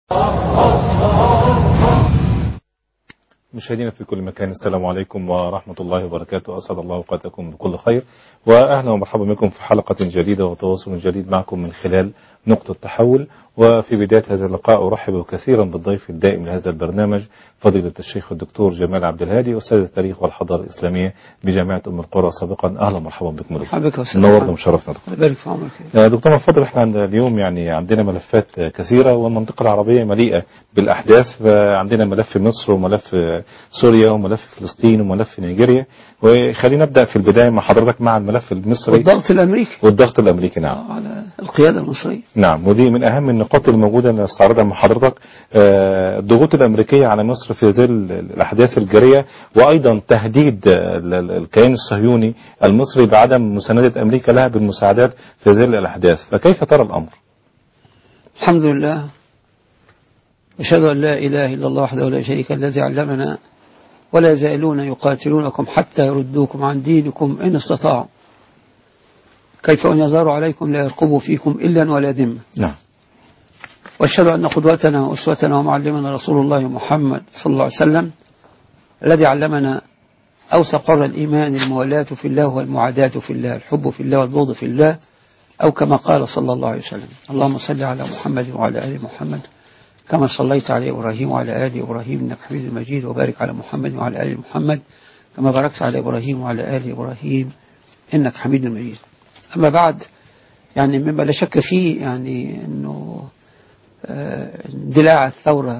مشاهدينا في كل مكان السلام عليكم ورحمة الله وبركاته أسعد الله أوقاتكم بكل خير وأهلا ومرحبا بكم في حلقة جديدة وتواصل جديد معكم من خلال نقطة تحول وفي بداية هذا اللقاء أرحب كثيرا بالضيف الدائم لهذا البرنامج فضيلة الشيخ الدكتور جمال عبد الهادي أستاذ التاريخ والحضارة الإسلامية بجامعة أم القرى سابقا أهلا ومرحبا بكم مرحبا بك نورنا وشرفنا دكتور بارك في عمرك دكتور الفضل احنا عند- اليوم يعني عندنا ملفات كثيرة والمنطقة العربية مليئة بالأحداث فعندنا ملف مصر وملف سوريا وملف فلسطين وملف نيجيريا وخلينا نبدأ في البداية مع حضرتك مع الملف المصري والضغط الامريكي والضغط الأمريكي نعم على القياده المصريه نعم ودي من أهم النقاط الموجودة اللي نستعرضها مع حضرتك آه، الضغوط الأمريكية على مصر في ظل الأحداث الجارية وأيضا تهديد آه، ال- ال- الكيان الصهيوني المصري بعدم مساندة أمريكا لها بالمساعدات في ظل الأحداث فكيف ترى الأمر؟ الحمد لله أشهد أن لا إله إلا الله وحده لا شريك له الذي علمنا ولا يزالون يقاتلونكم حتى يردوكم عن دينكم إن استطاعوا كيف أن يظهروا عليكم لا يرقبوا فيكم إلا ولا ذمة نعم واشهد أن قدوتنا وأسوتنا ومعلمنا رسول الله محمد صلى الله عليه وسلم الذي علمنا أوثق عرى الإيمان الموالاة في الله والمعاداة في الله الحب في الله والبغض في الله أو كما قال صلى الله عليه وسلم اللهم صل على محمد وعلى آل محمد كما صليت على إبراهيم وعلى آل إبراهيم إنك حميد مجيد وبارك على محمد وعلى آل محمد كما باركت على إبراهيم وعلى آل إبراهيم إنك حميد مجيد أما بعد يعني مما لا شك فيه يعني أنه آه، اندلاع الثورة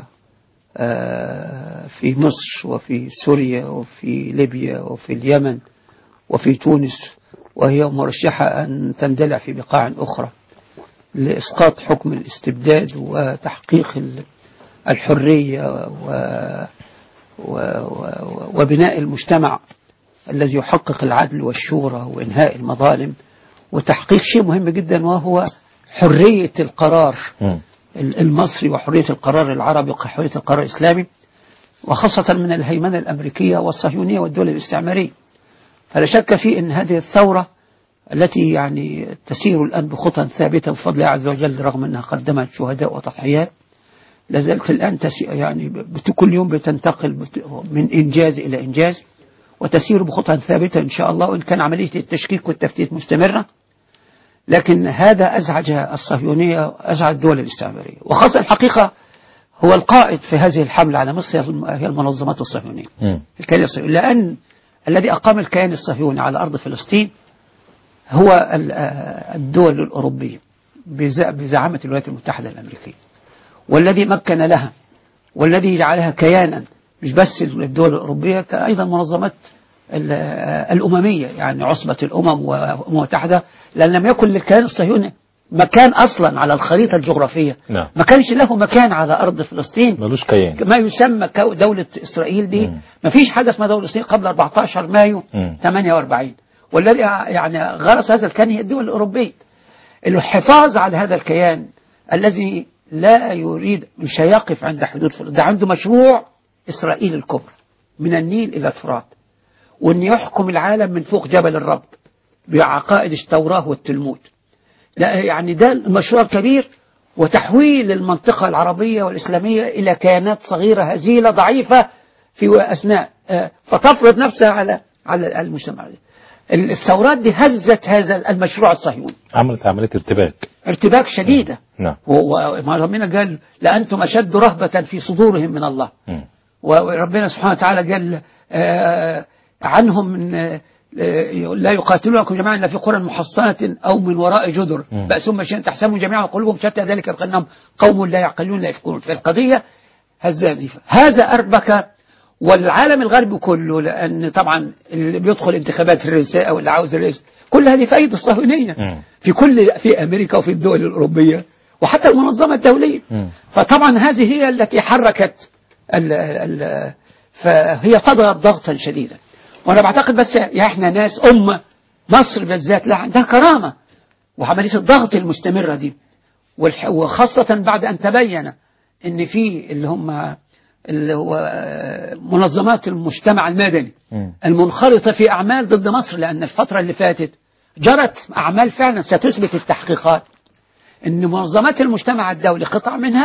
آه، في مصر وفي سوريا وفي ليبيا وفي اليمن وفي تونس وهي مرشحة أن تندلع في بقاع أخرى لإسقاط حكم الاستبداد وتحقيق ال- الحرية و و و وبناء المجتمع الذي يحقق العدل والشورى وإنهاء المظالم وتحقيق شيء مهم جدا وهو حرية القرار مم. المصري وحرية القرار العربي وحرية القرار الإسلامي وخاصة من الهيمنة الأمريكية والصهيونية والدول الاستعمارية فلا شك في أن هذه الثورة التي يعني تسير الآن بخطى ثابتة بفضل الله عز وجل رغم أنها قدمت شهداء وتضحيات لازالت الآن تسي يعني بت- كل يوم بتنتقل بت- من إنجاز إلى إنجاز وتسير بخطى ثابتة إن شاء الله وإن كان عملية التشكيك والتفتيت مستمرة لكن هذا أزعج الصهيونية أزعج الدول الاستعمارية وخاصة الحقيقة هو القائد في هذه الحملة على مصر هي الم- هي المنظمات الصهيونية مم. الكيان الصهيوني لأن الذي أقام الكيان الصهيوني على أرض فلسطين هو ال- آه، الدول الأوروبية بز- بزعامة الولايات المتحدة الأمريكية والذي مكن لها والذي جعلها كيانا مش بس الدول الأوروبية أيضا منظمات ال- آه، الأممية يعني عصبة الأمم وأمم متحدة لأن لم يكن للكيان الصهيوني مكان أصلا على الخريطة الجغرافية نعم ما كانش له مكان على أرض فلسطين ملوش كيان ما يسمى كو- دولة إسرائيل دي مم. ما فيش حاجة اسمها دولة إسرائيل قبل 14 مايو مم. 48 والذي يعني غرس هذا الكيان هي الدول الأوروبية الحفاظ على هذا الكيان الذي لا يريد مش هيقف عند حدود فلسطين ده عنده مشروع إسرائيل الكبرى من النيل إلى الفرات وأن يحكم العالم من فوق جبل الرب بعقائد التوراة والتلمود لا يعني ده المشروع الكبير وتحويل المنطقة العربية والإسلامية إلى كيانات صغيرة هزيلة ضعيفة في أثناء آه، فتفرض نفسها على على المجتمع الثورات دي هزت هذا المشروع الصهيوني عملت عملية ارتباك ارتباك شديدة نعم وما ربنا قال لأنتم أشد رهبة في صدورهم من الله مم. وربنا سبحانه وتعالى قال آه، عنهم من آه، لا يقاتلونكم جميعا الا في قرى محصنه او من وراء جدر مم. بأسهم شيئا تحسبهم جميعا وقلوبهم شتى ذلك بانهم قوم لا يعقلون لا يفكرون فالقضيه هزاني هذا اربك والعالم الغربي كله لان طبعا اللي بيدخل انتخابات الرئاسه واللي عاوز الرئيس كل هذه فائده الصهيونيه مم. في كل في امريكا وفي الدول الاوروبيه وحتى المنظمه الدوليه مم. فطبعا هذه هي التي حركت ال ال فهي تضغط ضغطا شديدا وانا بعتقد بس يا احنا ناس امه مصر بالذات لا عندها كرامه وعمليه الضغط المستمره دي والح- وخاصه بعد ان تبين ان في اللي هم اللي هو آه، منظمات المجتمع المدني مم. المنخرطه في اعمال ضد مصر لان الفتره اللي فاتت جرت اعمال فعلا ستثبت التحقيقات ان منظمات المجتمع الدولي قطع منها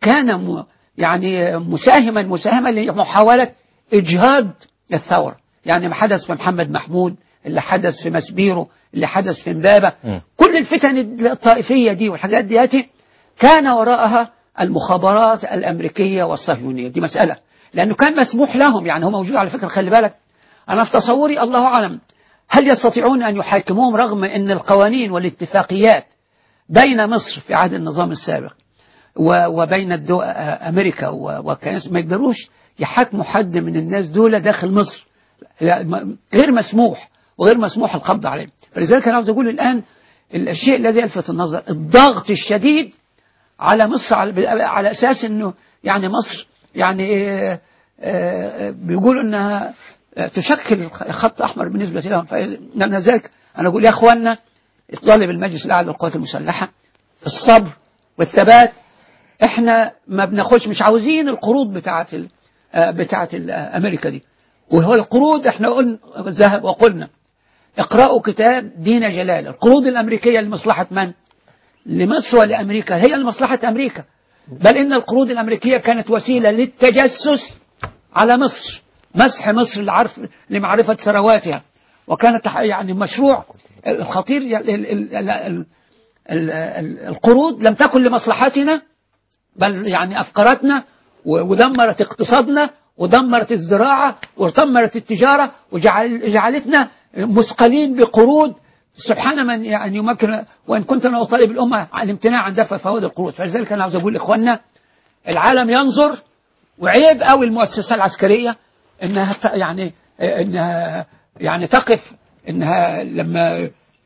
كان م- يعني مساهما مساهما لمحاولة إجهاد الثورة يعني ما حدث في محمد محمود اللي حدث في مسبيرو اللي حدث في امبابة مم. كل الفتن الطائفية دي والحاجات دياتي كان وراءها المخابرات الأمريكية والصهيونية دي مسألة لأنه كان مسموح لهم يعني هو موجود على فكرة خلي بالك أنا في تصوري الله أعلم هل يستطيعون أن يحاكموهم رغم أن القوانين والاتفاقيات بين مصر في عهد النظام السابق و- وبين الدو... أمريكا و- وكان ما يقدروش يحاكموا حد من الناس دول داخل مصر لا، م- غير مسموح وغير مسموح القبض عليه فلذلك أنا عاوز أقول الآن الشيء الذي يلفت النظر الضغط الشديد على مصر على, على أساس أنه يعني مصر يعني آه، آه، بيقولوا أنها آه، تشكل خط أحمر بالنسبة لهم فلأن ذلك أنا أقول يا أخواننا طالب المجلس الأعلى للقوات المسلحة الصبر والثبات احنا ما بناخدش مش عاوزين القروض بتاعت ال- آه، بتاعت ال- آه، امريكا دي وهو القروض احنا قلنا ذهب وقلنا اقرأوا كتاب دين جلال القروض الأمريكية لمصلحة من؟ لمصر ولأمريكا هي لمصلحة أمريكا بل إن القروض الأمريكية كانت وسيلة للتجسس على مصر مسح مصر لعرف لمعرفة ثرواتها وكانت يعني مشروع الخطير ال- ال- ال- ال- ال- ال- القروض لم تكن لمصلحتنا بل يعني أفقرتنا و- ودمرت اقتصادنا ودمرت الزراعة ودمرت التجارة وجعلتنا مثقلين بقروض سبحان من يعني يمكن وإن كنت أنا أطالب الأمة على الامتناع عن دفع فوائد القروض فلذلك أنا عاوز أقول لإخواننا العالم ينظر وعيب قوي المؤسسة العسكرية إنها ت- يعني إنها يعني تقف إنها لما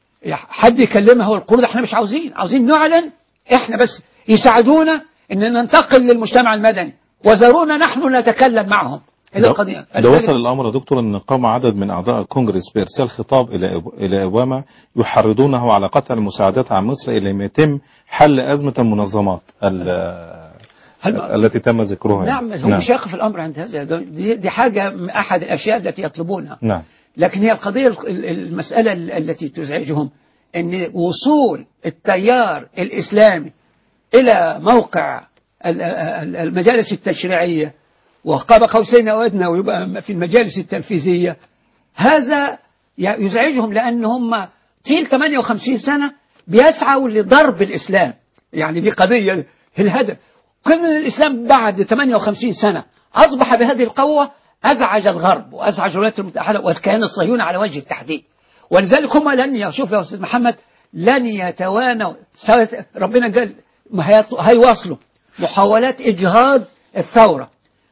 حد يكلمها هو القروض احنا مش عاوزين عاوزين نعلن احنا بس يساعدونا ان ننتقل للمجتمع المدني وذرونا نحن نتكلم معهم هذه ده, القضية ده وصل الأمر يا دكتور أن قام عدد من أعضاء الكونجرس بإرسال خطاب إلى أب- إلى أوباما يحرضونه على قطع المساعدات عن مصر إلى ما يتم حل أزمة المنظمات ال- هل- التي تم ذكرها نعم هو مش يقف الامر عند هذا ده- دي, دي حاجة من احد الاشياء التي يطلبونها نعم لكن هي القضية ال- ال- المسألة ال- التي تزعجهم أن وصول التيار الإسلامي إلى موقع ال- ال- المجالس التشريعية وقاب قوسين أو أدنى ويبقى في المجالس التنفيذية هذا ي- يزعجهم لأن هم طيل 58 سنة بيسعوا لضرب الإسلام يعني دي قضية الهدف كان الإسلام بعد 58 سنة أصبح بهذه القوة أزعج الغرب وأزعج الولايات المتحدة والكيان الصهيوني على وجه التحديد ولذلك هم لن يشوف يا أستاذ محمد لن يتوانوا سواء- ربنا قال ما هيط- هيواصلوا محاولات إجهاض الثورة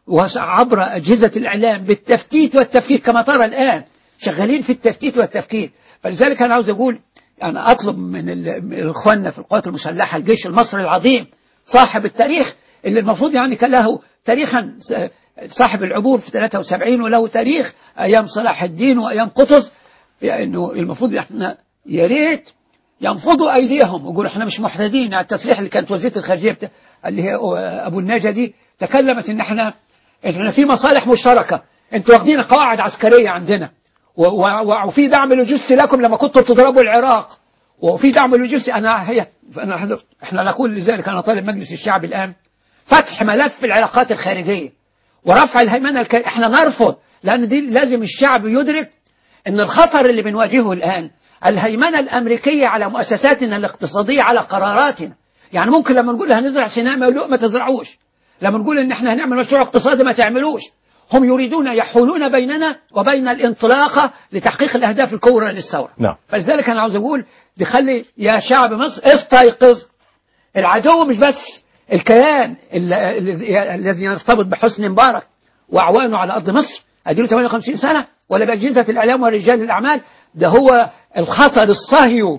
وعبر أجهزة الإعلام بالتفتيت والتفكير كما ترى الآن شغالين في التفتيت والتفكير فلذلك أنا عاوز أقول أنا أطلب من ال- من إخواننا في القوات المسلحة الجيش المصري العظيم صاحب التاريخ اللي المفروض يعني كان له تاريخا س- صاحب العبور في 73 وله تاريخ أيام صلاح الدين وأيام قطز يعني إنه المفروض احنا يا ريت ينفضوا ايديهم ويقولوا احنا مش محتدين يعني التصريح اللي كانت وزيره الخارجيه بتا... اللي هي ابو النجا دي تكلمت ان احنا احنا في مصالح مشتركه انتوا واخدين قواعد عسكريه عندنا و... و... وفي دعم لوجستي لكم لما كنتوا بتضربوا العراق وفي دعم لوجستي انا هي أنا احنا نقول لذلك انا طالب مجلس الشعب الان فتح ملف العلاقات الخارجيه ورفع الهيمنه الك... احنا نرفض لان دي لازم الشعب يدرك ان الخطر اللي بنواجهه الان الهيمنه الامريكيه على مؤسساتنا الاقتصاديه على قراراتنا يعني ممكن لما نقول هنزرع سيناء ما يقولوا ما تزرعوش لما نقول ان احنا هنعمل مشروع اقتصادي ما تعملوش هم يريدون يحولون بيننا وبين الانطلاقه لتحقيق الاهداف الكبرى للثوره نعم. فلذلك انا عاوز اقول دخلي يا شعب مصر استيقظ العدو مش بس الكيان ال- الذي الذي يرتبط بحسني مبارك واعوانه على ارض مصر اديله 58 سنه ولا باجهزه الاعلام ورجال الاعمال ده هو الخطر الصهيو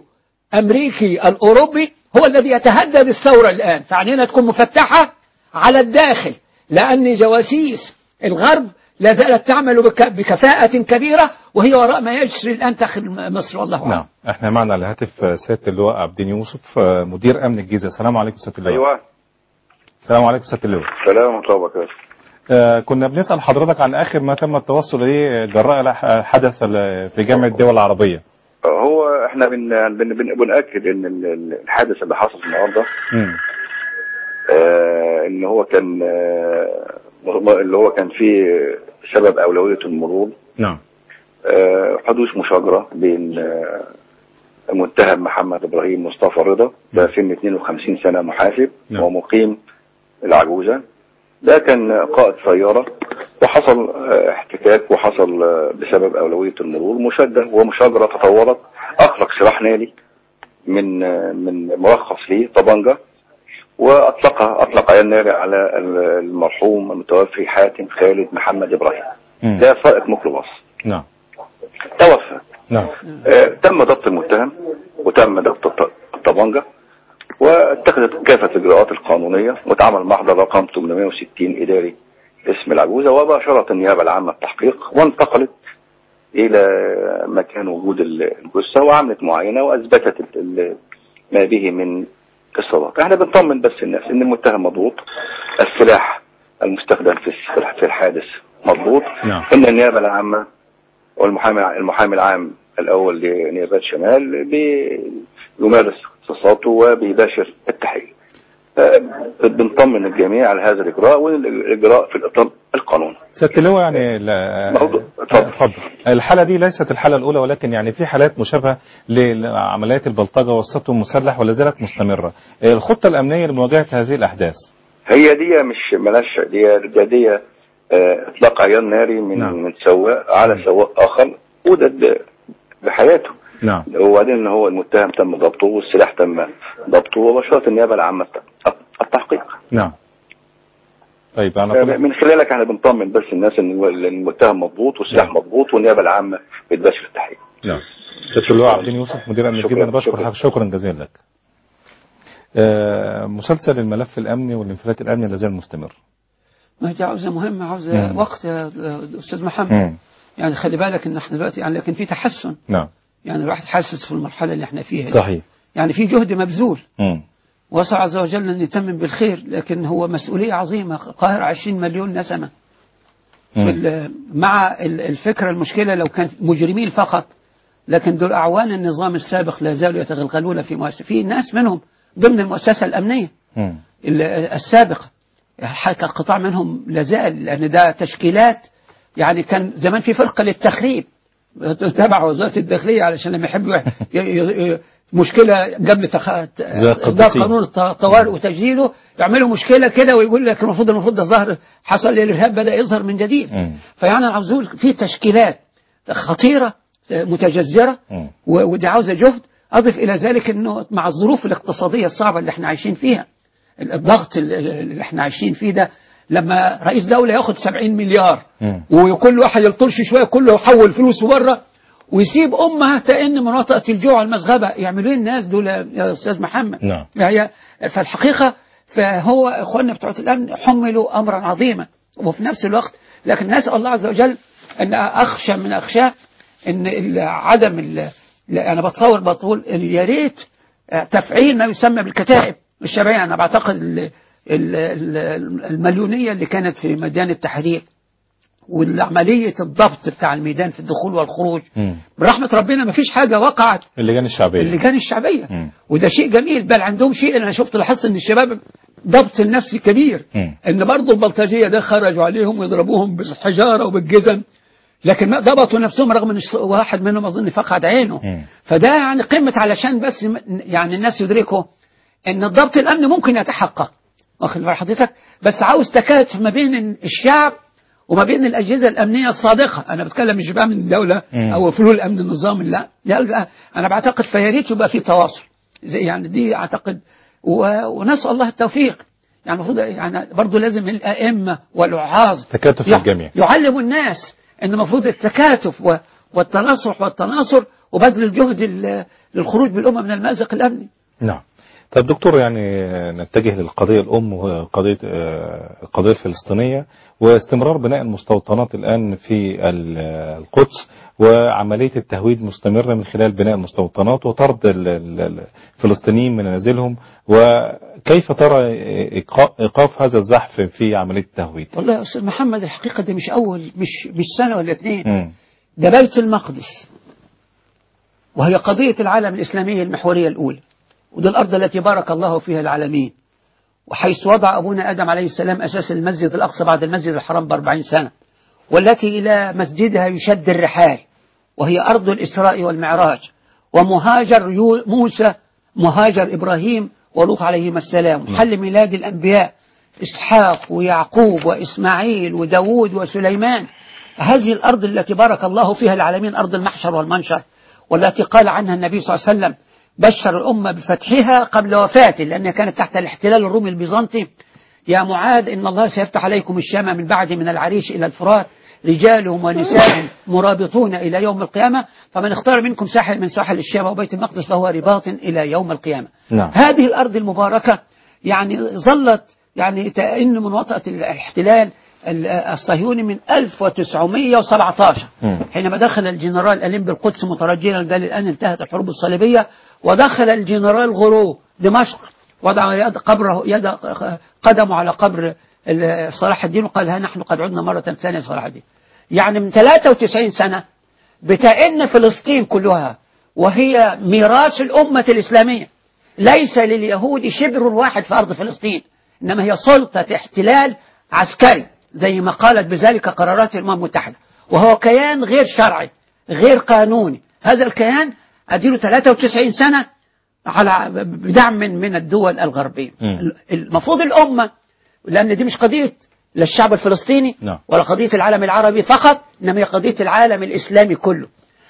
امريكي الاوروبي هو الذي يتهدد الثوره الان فعنينا تكون مفتحه على الداخل لان جواسيس الغرب لا زالت تعمل بك- بكفاءه كبيره وهي وراء ما يجري الان داخل مصر والله اعلم نعم احنا معنا على الهاتف سيادة اللواء عبدين يوسف آه، مدير أمن الجيزة السلام عليكم سيادة اللواء ايوه السلام عليكم سيادة اللواء سلام ورحمه الله وبركاته آه، كنا بنسأل حضرتك عن آخر ما تم التوصل إليه جراء الح- حدث ال- في جامعة الدول العربية هو احنا بن بن بن بنأكد ان ال- ال- الحادث اللي حصل النهارده مم. آه، ان هو كان آه، م- اللي هو كان فيه سبب اولويه المرور نعم آه، حدوث مشاجره بين آه، المتهم محمد ابراهيم مصطفى رضا ده سن 52 سنه محاسب نعم. ومقيم العجوزه ده كان قائد سياره وحصل آه، احتكاك وحصل آه، بسبب اولويه المرور مشاده ومشاجره تطورت اطلق سلاح ناري من آه، من مرخص ليه طبنجه واطلقها اطلق عيان ناري على المرحوم المتوفي حاتم خالد محمد ابراهيم مم. ده سائق ميكروباص نعم توفى نعم آه، تم ضبط المتهم وتم ضبط الط- الطبنجة واتخذت كافة الإجراءات القانونية واتعمل محضر رقم 860 إداري اسم العجوزة وباشرت النيابة العامة التحقيق وانتقلت إلى مكان وجود الجثة وعملت معاينة وأثبتت ال- ال- ما به من إصابات احنا بنطمن بس الناس إن المتهم مضبوط السلاح المستخدم في الس- في الحادث مضبوط نعم. إن النيابة العامة والمحامي المحامي العام الاول لنيابات شمال بيمارس اختصاصاته وبيباشر التحقيق آه، بنطمن الجميع على هذا الاجراء والاجراء في الاطار القانوني سيادة اللواء يعني لا- موضوع. اتفضل. اتفضل الحالة دي ليست الحالة الأولى ولكن يعني في حالات مشابهة لعمليات البلطجة والسطو المسلح ولا زالت مستمرة الخطة الأمنية لمواجهة هذه الأحداث هي دي مش ملاش دي دي, دي آه، اطلاق عيان ناري من نعم. من سواق على سواق اخر وده ب- بحياته نعم وبعدين ان هو المتهم تم ضبطه والسلاح تم ضبطه وبشرت النيابه العامه الت- التحقيق نعم طيب أنا كل... من خلالك احنا بنطمن بس الناس ان المتهم مضبوط والسلاح نعم. مضبوط والنيابه العامه بتباشر التحقيق نعم سيادة اللواء عبدين يوسف مدير أمن شكراً. الجيزة أنا بشكر شكراً. حضرتك شكرا جزيلا لك آه، مسلسل الملف الأمني والانفلات الأمني لا زال مستمر ما دي عاوزة مهمة عاوزة مم. وقت يا أستاذ محمد مم. يعني خلي بالك إن احنا دلوقتي يعني لكن في تحسن نعم يعني الواحد حاسس في المرحلة اللي احنا فيها دي. صحيح يعني في جهد مبذول مم. واسع عز وجل أن يتمم بالخير لكن هو مسؤولية عظيمة القاهرة 20 مليون نسمة في مم. ال- مع ال- الفكرة المشكلة لو كان مجرمين فقط لكن دول أعوان النظام السابق لا زالوا يتغلغلون في مؤسسة في ناس منهم ضمن المؤسسة الأمنية مم. ال- السابقة حتى قطاع منهم لازال لأن ده تشكيلات يعني كان زمان في فرقة للتخريب تبع وزارة الداخلية علشان لما يحبوا ي- ي- ي- مشكلة قبل تخ... زي ده القديسين. قانون الط- الطوارئ وتجديده يعملوا مشكلة كده ويقول لك المفروض المفروض ده ظهر حصل الإرهاب بدأ يظهر من جديد مم. فيعني أنا عاوز أقول في تشكيلات خطيرة متجذرة مم. و- ودي عاوزة جهد أضف إلى ذلك أنه مع الظروف الاقتصادية الصعبة اللي احنا عايشين فيها الضغط اللي اللي احنا عايشين فيه ده لما رئيس دولة ياخد 70 مليار مم. وكل واحد يلطرش شوية كله يحول فلوسه بره ويسيب أمها تئن مناطقة الجوع المسغبة يعملوا ايه الناس دول يا أستاذ محمد نعم. هي فالحقيقة فهو إخواننا بتوع الأمن حملوا أمرا عظيما وفي نفس الوقت لكن نسأل الله عز وجل أن أخشى من أخشاه أن ال- عدم ال- لا، أنا بتصور بطول إن يا ريت آه، تفعيل ما يسمى بالكتائب الشبابية أنا بعتقد ال- ال- ال- المليونية اللي كانت في ميدان التحرير والعملية الضبط بتاع الميدان في الدخول والخروج مم. برحمة ربنا ما فيش حاجة وقعت اللجان الشعبية اللجان الشعبية مم. وده شيء جميل بل عندهم شيء انا شفت لاحظت ان الشباب ضبط النفسي كبير مم. ان برضه البلطجيه ده خرجوا عليهم ويضربوهم بالحجاره وبالجزم لكن ما ضبطوا نفسهم رغم ان الص- واحد منهم اظن فقد عينه مم. فده يعني قمه علشان بس م- يعني الناس يدركوا ان الضبط الامني ممكن يتحقق واخد بال حضرتك بس عاوز تكاتف ما بين الشعب وما بين الاجهزه الامنيه الصادقه انا بتكلم مش بقى من الدوله مم. او فلول الامن النظامي لا لا لا، انا بعتقد فيا ريت يبقى في تواصل زي يعني دي اعتقد و- ونسال الله التوفيق يعني المفروض يعني برضه لازم الائمه والوعاظ تكاتف يع- الجميع. يعلموا الناس ان المفروض التكاتف و- والتناصح والتناصر وبذل الجهد ل- للخروج بالامه من المازق الامني نعم طيب دكتور يعني نتجه للقضية الأم وهي قضية آه، القضية الفلسطينية واستمرار بناء المستوطنات الآن في ال- القدس وعملية التهويد مستمرة من خلال بناء المستوطنات وطرد ال- ال- الفلسطينيين من منازلهم وكيف ترى إيقا- إيقاف هذا الزحف في عملية التهويد؟ والله يا استاذ محمد الحقيقه ده مش اول مش مش سنه ولا اثنين مم. ده بيت المقدس وهي قضية العالم الإسلامي المحورية الأولى وده الأرض التي بارك الله فيها العالمين وحيث وضع أبونا آدم عليه السلام أساس المسجد الأقصى بعد المسجد الحرام بأربعين سنة والتي إلى مسجدها يشد الرحال وهي أرض الإسراء والمعراج ومهاجر يو- موسى مهاجر إبراهيم ولوط عليهما السلام محل ميلاد الأنبياء إسحاق ويعقوب وإسماعيل وداود وسليمان هذه الأرض التي بارك الله فيها العالمين أرض المحشر والمنشر والتي قال عنها النبي صلى الله عليه وسلم بشر الأمة بفتحها قبل وفاته لأنها كانت تحت الاحتلال الرومي البيزنطي يا معاذ إن الله سيفتح عليكم الشام من بعد من العريش إلى الفرات رجالهم ونساء مرابطون إلى يوم القيامة فمن اختار منكم ساحل من ساحل الشام وبيت المقدس فهو رباط إلى يوم القيامة نعم. هذه الأرض المباركة يعني ظلت يعني تئن من وطأة الاحتلال ال- الصهيوني من 1917 مم. حينما دخل الجنرال أليم بالقدس مترجيا قال الآن انتهت الحروب الصليبية ودخل الجنرال غرو دمشق وضع يد قبره يد قدمه على قبر ال- صلاح الدين وقال ها نحن قد عدنا مرة ثانية صلاح الدين يعني من 93 سنة بتئن فلسطين كلها وهي ميراث الأمة الإسلامية ليس لليهود شبر واحد في أرض فلسطين إنما هي سلطة احتلال عسكري زي ما قالت بذلك قرارات الأمم المتحدة وهو كيان غير شرعي غير قانوني هذا الكيان أديله 93 سنة على بدعم من من الدول الغربية مم. المفروض الأمة لأن دي مش قضية لا الشعب الفلسطيني نعم. ولا قضية العالم العربي فقط إنما هي قضية العالم الإسلامي كله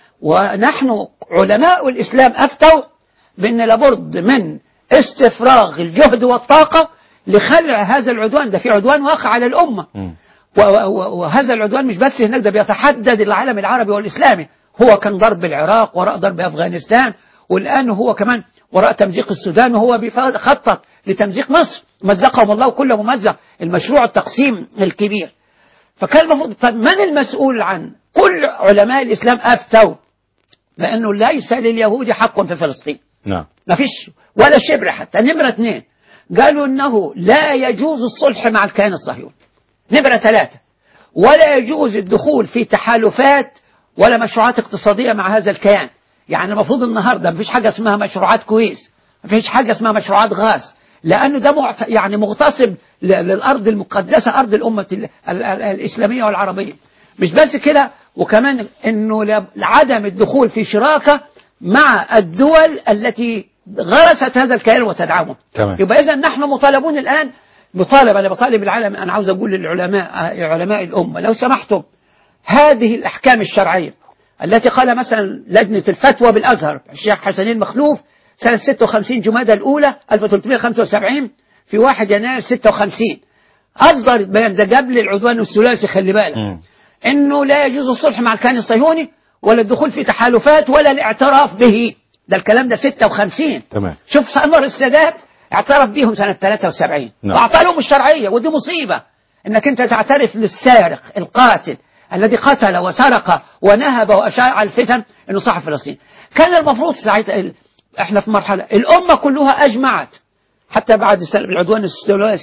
ونحن علماء الإسلام أفتوا بأن لابد من استفراغ الجهد والطاقة لخلع هذا العدوان ده في عدوان واقع على الأمة مم. و- و- وهذا العدوان مش بس هناك ده بيتحدد العالم العربي والإسلامي هو كان ضرب العراق وراء ضرب أفغانستان والآن هو كمان وراء تمزيق السودان وهو بيخطط لتمزيق مصر مزقهم الله كل ممزق المشروع التقسيم الكبير فكان المفروض طب من المسؤول عن كل علماء الإسلام أفتوا بأنه ليس لليهود حق في فلسطين نعم ما فيش ولا شبر حتى نمرة اثنين قالوا انه لا يجوز الصلح مع الكيان الصهيوني نمرة ثلاثة ولا يجوز الدخول في تحالفات ولا مشروعات اقتصادية مع هذا الكيان يعني المفروض النهاردة ما فيش حاجة اسمها مشروعات كويس ما فيش حاجة اسمها مشروعات غاز لأنه ده معت... يعني مغتصب ل- للأرض المقدسة أرض الأمة ال... ال... ال... الإسلامية والعربية مش بس كده وكمان انه لا- عدم الدخول في شراكة مع الدول التي غرست هذا الكيان وتدعمه تمام. يبقى اذا نحن مطالبون الان مطالب انا بطالب العالم انا عاوز اقول للعلماء علماء الامه لو سمحتم هذه الاحكام الشرعيه التي قال مثلا لجنه الفتوى بالازهر الشيخ حسنين مخلوف سنه 56 جمادى الاولى 1375 في 1 يناير 56 اصدر بيان ده قبل العدوان الثلاثي خلي بالك مم. انه لا يجوز الصلح مع الكيان الصهيوني ولا الدخول في تحالفات ولا الاعتراف به ده الكلام ده 56 تمام شوف انور السادات اعترف بيهم سنة 73 نعم. واعطى لهم الشرعية ودي مصيبة انك انت تعترف للسارق القاتل الذي قتل وسرق ونهب واشاع الفتن انه صاحب فلسطين كان المفروض ساعتها ال- احنا في مرحلة الامة كلها اجمعت حتى بعد الس- العدوان الثلاثي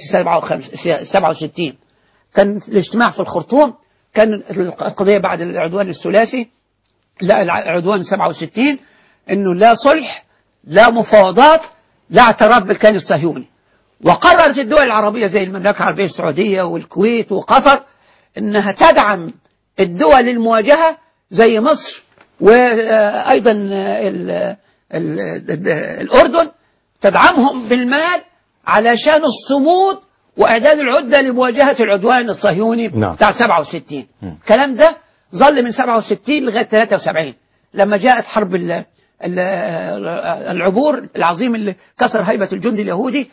67 كان الاجتماع في الخرطوم كان القضية بعد العدوان الثلاثي لا العدوان 67 انه لا صلح لا مفاوضات لا اعتراف بالكيان الصهيوني وقررت الدول العربية زي المملكة العربية السعودية والكويت وقطر انها تدعم الدول المواجهة زي مصر وايضا ال- ال- ال- الاردن تدعمهم بالمال علشان الصمود واعداد العده لمواجهه العدوان الصهيوني نعم. بتاع 67 مم. الكلام ده ظل من 67 لغايه 73 لما جاءت حرب ال- ال- العبور العظيم اللي كسر هيبه الجند اليهودي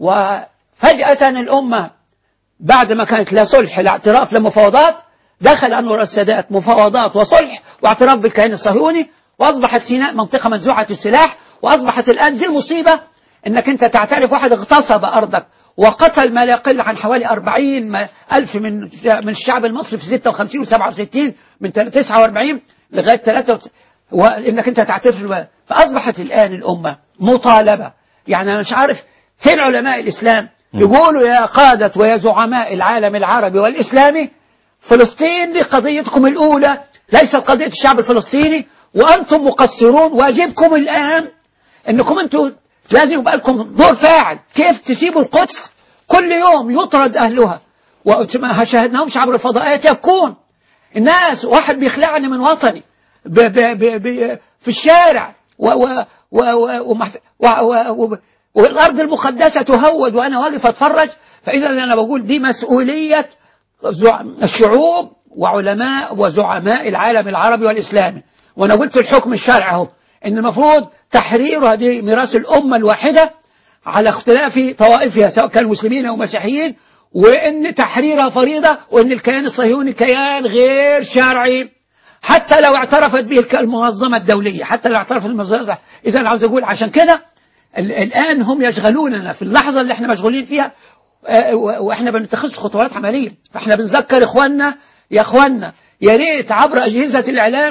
وفجاه الامه بعد ما كانت لا صلح لا اعتراف لا مفاوضات دخل انور السادات مفاوضات وصلح واعتراف بالكيان الصهيوني واصبحت سيناء منطقه منزوعه السلاح واصبحت الان دي المصيبه انك انت تعترف واحد اغتصب ارضك وقتل ما لا يقل عن حوالي 40 ما- ألف من من الشعب المصري في 56 و67 من 49 لغاية 3 وإنك أنت تعترف له. فأصبحت الآن الأمة مطالبة يعني أنا مش عارف فين علماء الإسلام يقولوا يا قادة ويا زعماء العالم العربي والإسلامي فلسطين دي قضيتكم الأولى ليست قضية الشعب الفلسطيني وأنتم مقصرون واجبكم الآن انكم انتوا لازم يبقى لكم دور فاعل كيف تسيبوا القدس كل يوم يطرد أهلها وما شاهدناهمش عبر الفضائيات يبكون الناس واحد بيخلعني من وطني ب ب ب ب في الشارع و و و و ومح- و و و والأرض المقدسة تهود وأنا واقف أتفرج فإذا أنا بقول دي مسؤولية زع- الشعوب وعلماء وزعماء العالم العربي والإسلامي وأنا قلت الحكم الشرعي اهو إن المفروض تحرير هذه ميراث الأمة الواحدة على اختلاف طوائفها سواء كانوا مسلمين أو مسيحيين وإن تحريرها فريضة وإن الكيان الصهيوني كيان غير شرعي حتى لو اعترفت به المنظمة الدولية حتى لو اعترفت المنظمة إذا عاوز أقول عشان كده ال- الآن هم يشغلوننا في اللحظة اللي احنا مشغولين فيها آه، و- واحنا بنتخذ خطوات عملية فاحنا بنذكر اخواننا يا اخواننا يا ريت عبر أجهزة الإعلام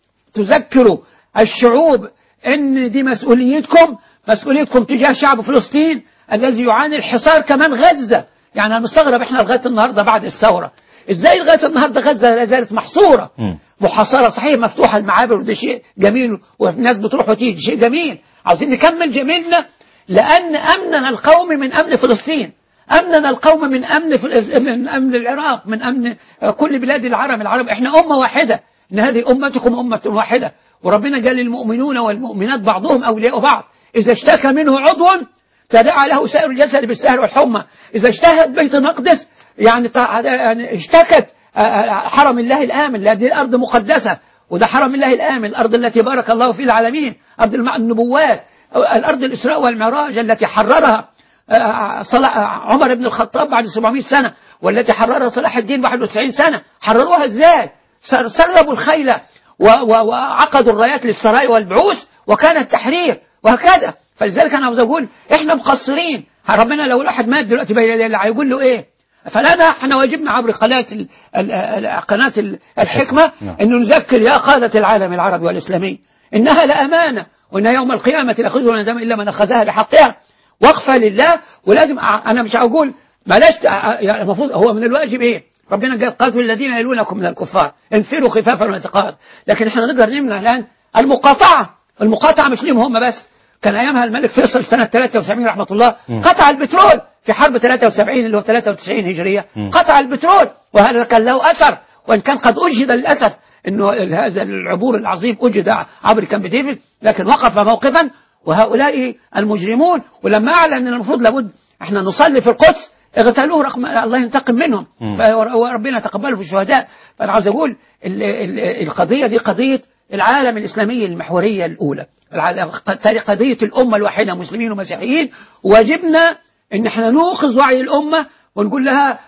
تذكروا الشعوب ان دي مسؤوليتكم مسؤوليتكم تجاه شعب فلسطين الذي يعاني الحصار كمان غزة يعني انا مستغرب احنا لغايه النهارده بعد الثوره ازاي لغايه النهارده غزه لا زالت محصوره مم. محاصره صحيح مفتوحه المعابر وده شيء جميل والناس بتروح وتيجي شيء جميل عاوزين نكمل جميلنا لان امننا القومي من امن فلسطين امننا القومي من امن فل- من امن العراق من امن كل بلاد العالم العربي احنا امه واحده ان هذه امتكم امه واحده وربنا قال للمؤمنون والمؤمنات بعضهم اولياء بعض اذا اشتكى منه عضو تداعى له سائر الجسد بالسهر والحمى إذا اشتهت بيت المقدس يعني تع- يعني اشتكت آه، آه، حرم الله الآمن هذه الأرض مقدسة وده حرم الله الآمن الأرض التي بارك الله فيه العالمين أرض الم- النبوات الأرض الإسراء والمعراج التي حررها آه، صلا- عمر بن الخطاب بعد 700 سنة والتي حررها صلاح الدين 91 سنة حرروها ازاي سر- سربوا الخيل و- و- وعقدوا الرايات للسرايا والبعوث وكان التحرير وهكذا فلذلك انا عاوز اقول احنا مقصرين ربنا لو الواحد مات دلوقتي بين يدي الله هيقول له ايه فلنا احنا واجبنا عبر قناه ال- ال- ال- قناه ال- الحكمه نعم. انه نذكر يا قاده العالم العربي والاسلامي انها لامانه وان يوم القيامه لا ياخذها ندم الا من اخذها بحقها وقفه لله ولازم أ- انا مش هقول بلاش أ- يعني المفروض هو من الواجب ايه ربنا قال قاتلوا الذين يلونكم من الكفار انفروا خفافا وانتقادا لكن احنا نقدر نمنع الان المقاطعه المقاطعه مش ليهم هم بس كان ايامها الملك فيصل سنه 73 رحمه الله مم. قطع البترول في حرب 73 اللي هو 93 هجريه مم. قطع البترول وهذا كان له اثر وان كان قد اجهد للاسف انه هذا العبور العظيم اجهد عبر كامب ديفيد لكن وقف موقفا وهؤلاء المجرمون ولما اعلن ان المفروض لابد احنا نصلي في القدس اغتالوه رغم الله ينتقم منهم مم. ف- وربنا تقبله في الشهداء فانا عاوز اقول ال- ال- القضيه دي قضيه العالم الاسلامي المحوريه الاولى العالم- ق- قضيه الامه الواحده مسلمين ومسيحيين واجبنا ان احنا نوقظ وعي الامه ونقول لها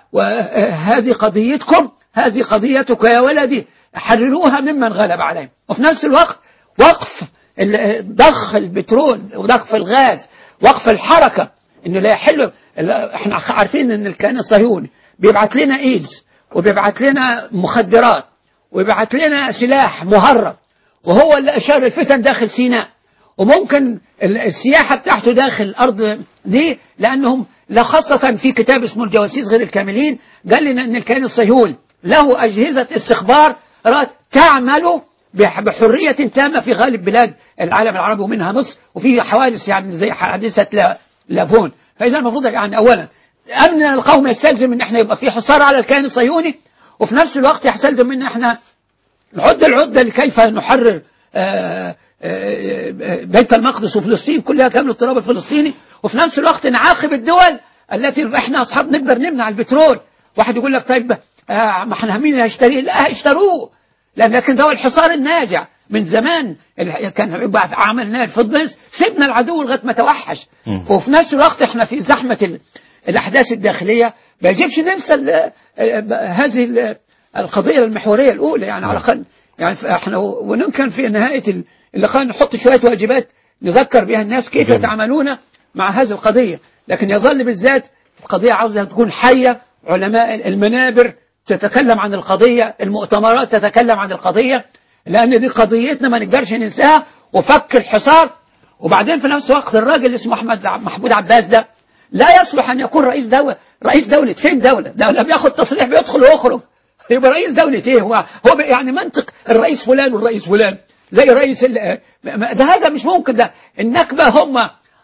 وهذه قضيتكم هذه قضيتك يا ولدي حرروها ممن غلب عليهم وفي نفس الوقت وقف ال- ضخ البترول وضخ الغاز وقف الحركة انه لا يحل ال- احنا عارفين ان الكيان الصهيوني بيبعت لنا ايدز وبيبعت لنا مخدرات ويبعت لنا سلاح مهرب وهو اللي اشار الفتن داخل سيناء وممكن ال- السياحة بتاعته داخل الأرض دي لأنهم لا خاصة في كتاب اسمه الجواسيس غير الكاملين قال لنا أن الكيان الصهيوني له أجهزة استخبار تعمل بح- بحرية تامة في غالب بلاد العالم العربي ومنها مصر وفي حوادث يعني زي حادثة لا- لافون فإذا المفروض يعني أولا أمننا القوم يستلزم أن احنا يبقى في حصار على الكيان الصهيوني وفي نفس الوقت يستلزم أن احنا نعد العدة لكيف نحرر آه، آه، آه، بيت المقدس وفلسطين كلها كامل التراب الفلسطيني وفي نفس الوقت نعاقب الدول التي احنا اصحاب نقدر نمنع البترول واحد يقول لك طيب آه، ما احنا مين هيشتريه لا هيشتروه لأن لكن ده هو الحصار الناجع من زمان ال- كان يبقى عملناه في الضيس سيبنا العدو لغايه ما توحش مم. وفي نفس الوقت احنا في زحمه ال- الاحداث الداخليه ما يجبش ننسى ال- آه، هذه ال- القضيه المحوريه الاولى يعني على الاقل يعني ف- احنا ونمكن في نهايه ال- اللقاء نحط شويه واجبات نذكر بها الناس كيف جميل. يتعاملون مع هذه القضيه لكن يظل بالذات القضيه عاوزه تكون حيه علماء المنابر تتكلم عن القضيه المؤتمرات تتكلم عن القضيه لان دي قضيتنا ما نقدرش ننساها وفك الحصار وبعدين في نفس الوقت الراجل اللي اسمه احمد ع- محمود عباس ده لا يصلح ان يكون رئيس دوله رئيس دوله فين دوله ده لما بياخد تصريح بيدخل ويخرج يبقى رئيس دولة ايه هو هو بي- يعني منطق الرئيس فلان والرئيس فلان زي رئيس ال- ما- ده هذا مش ممكن ده النكبة هم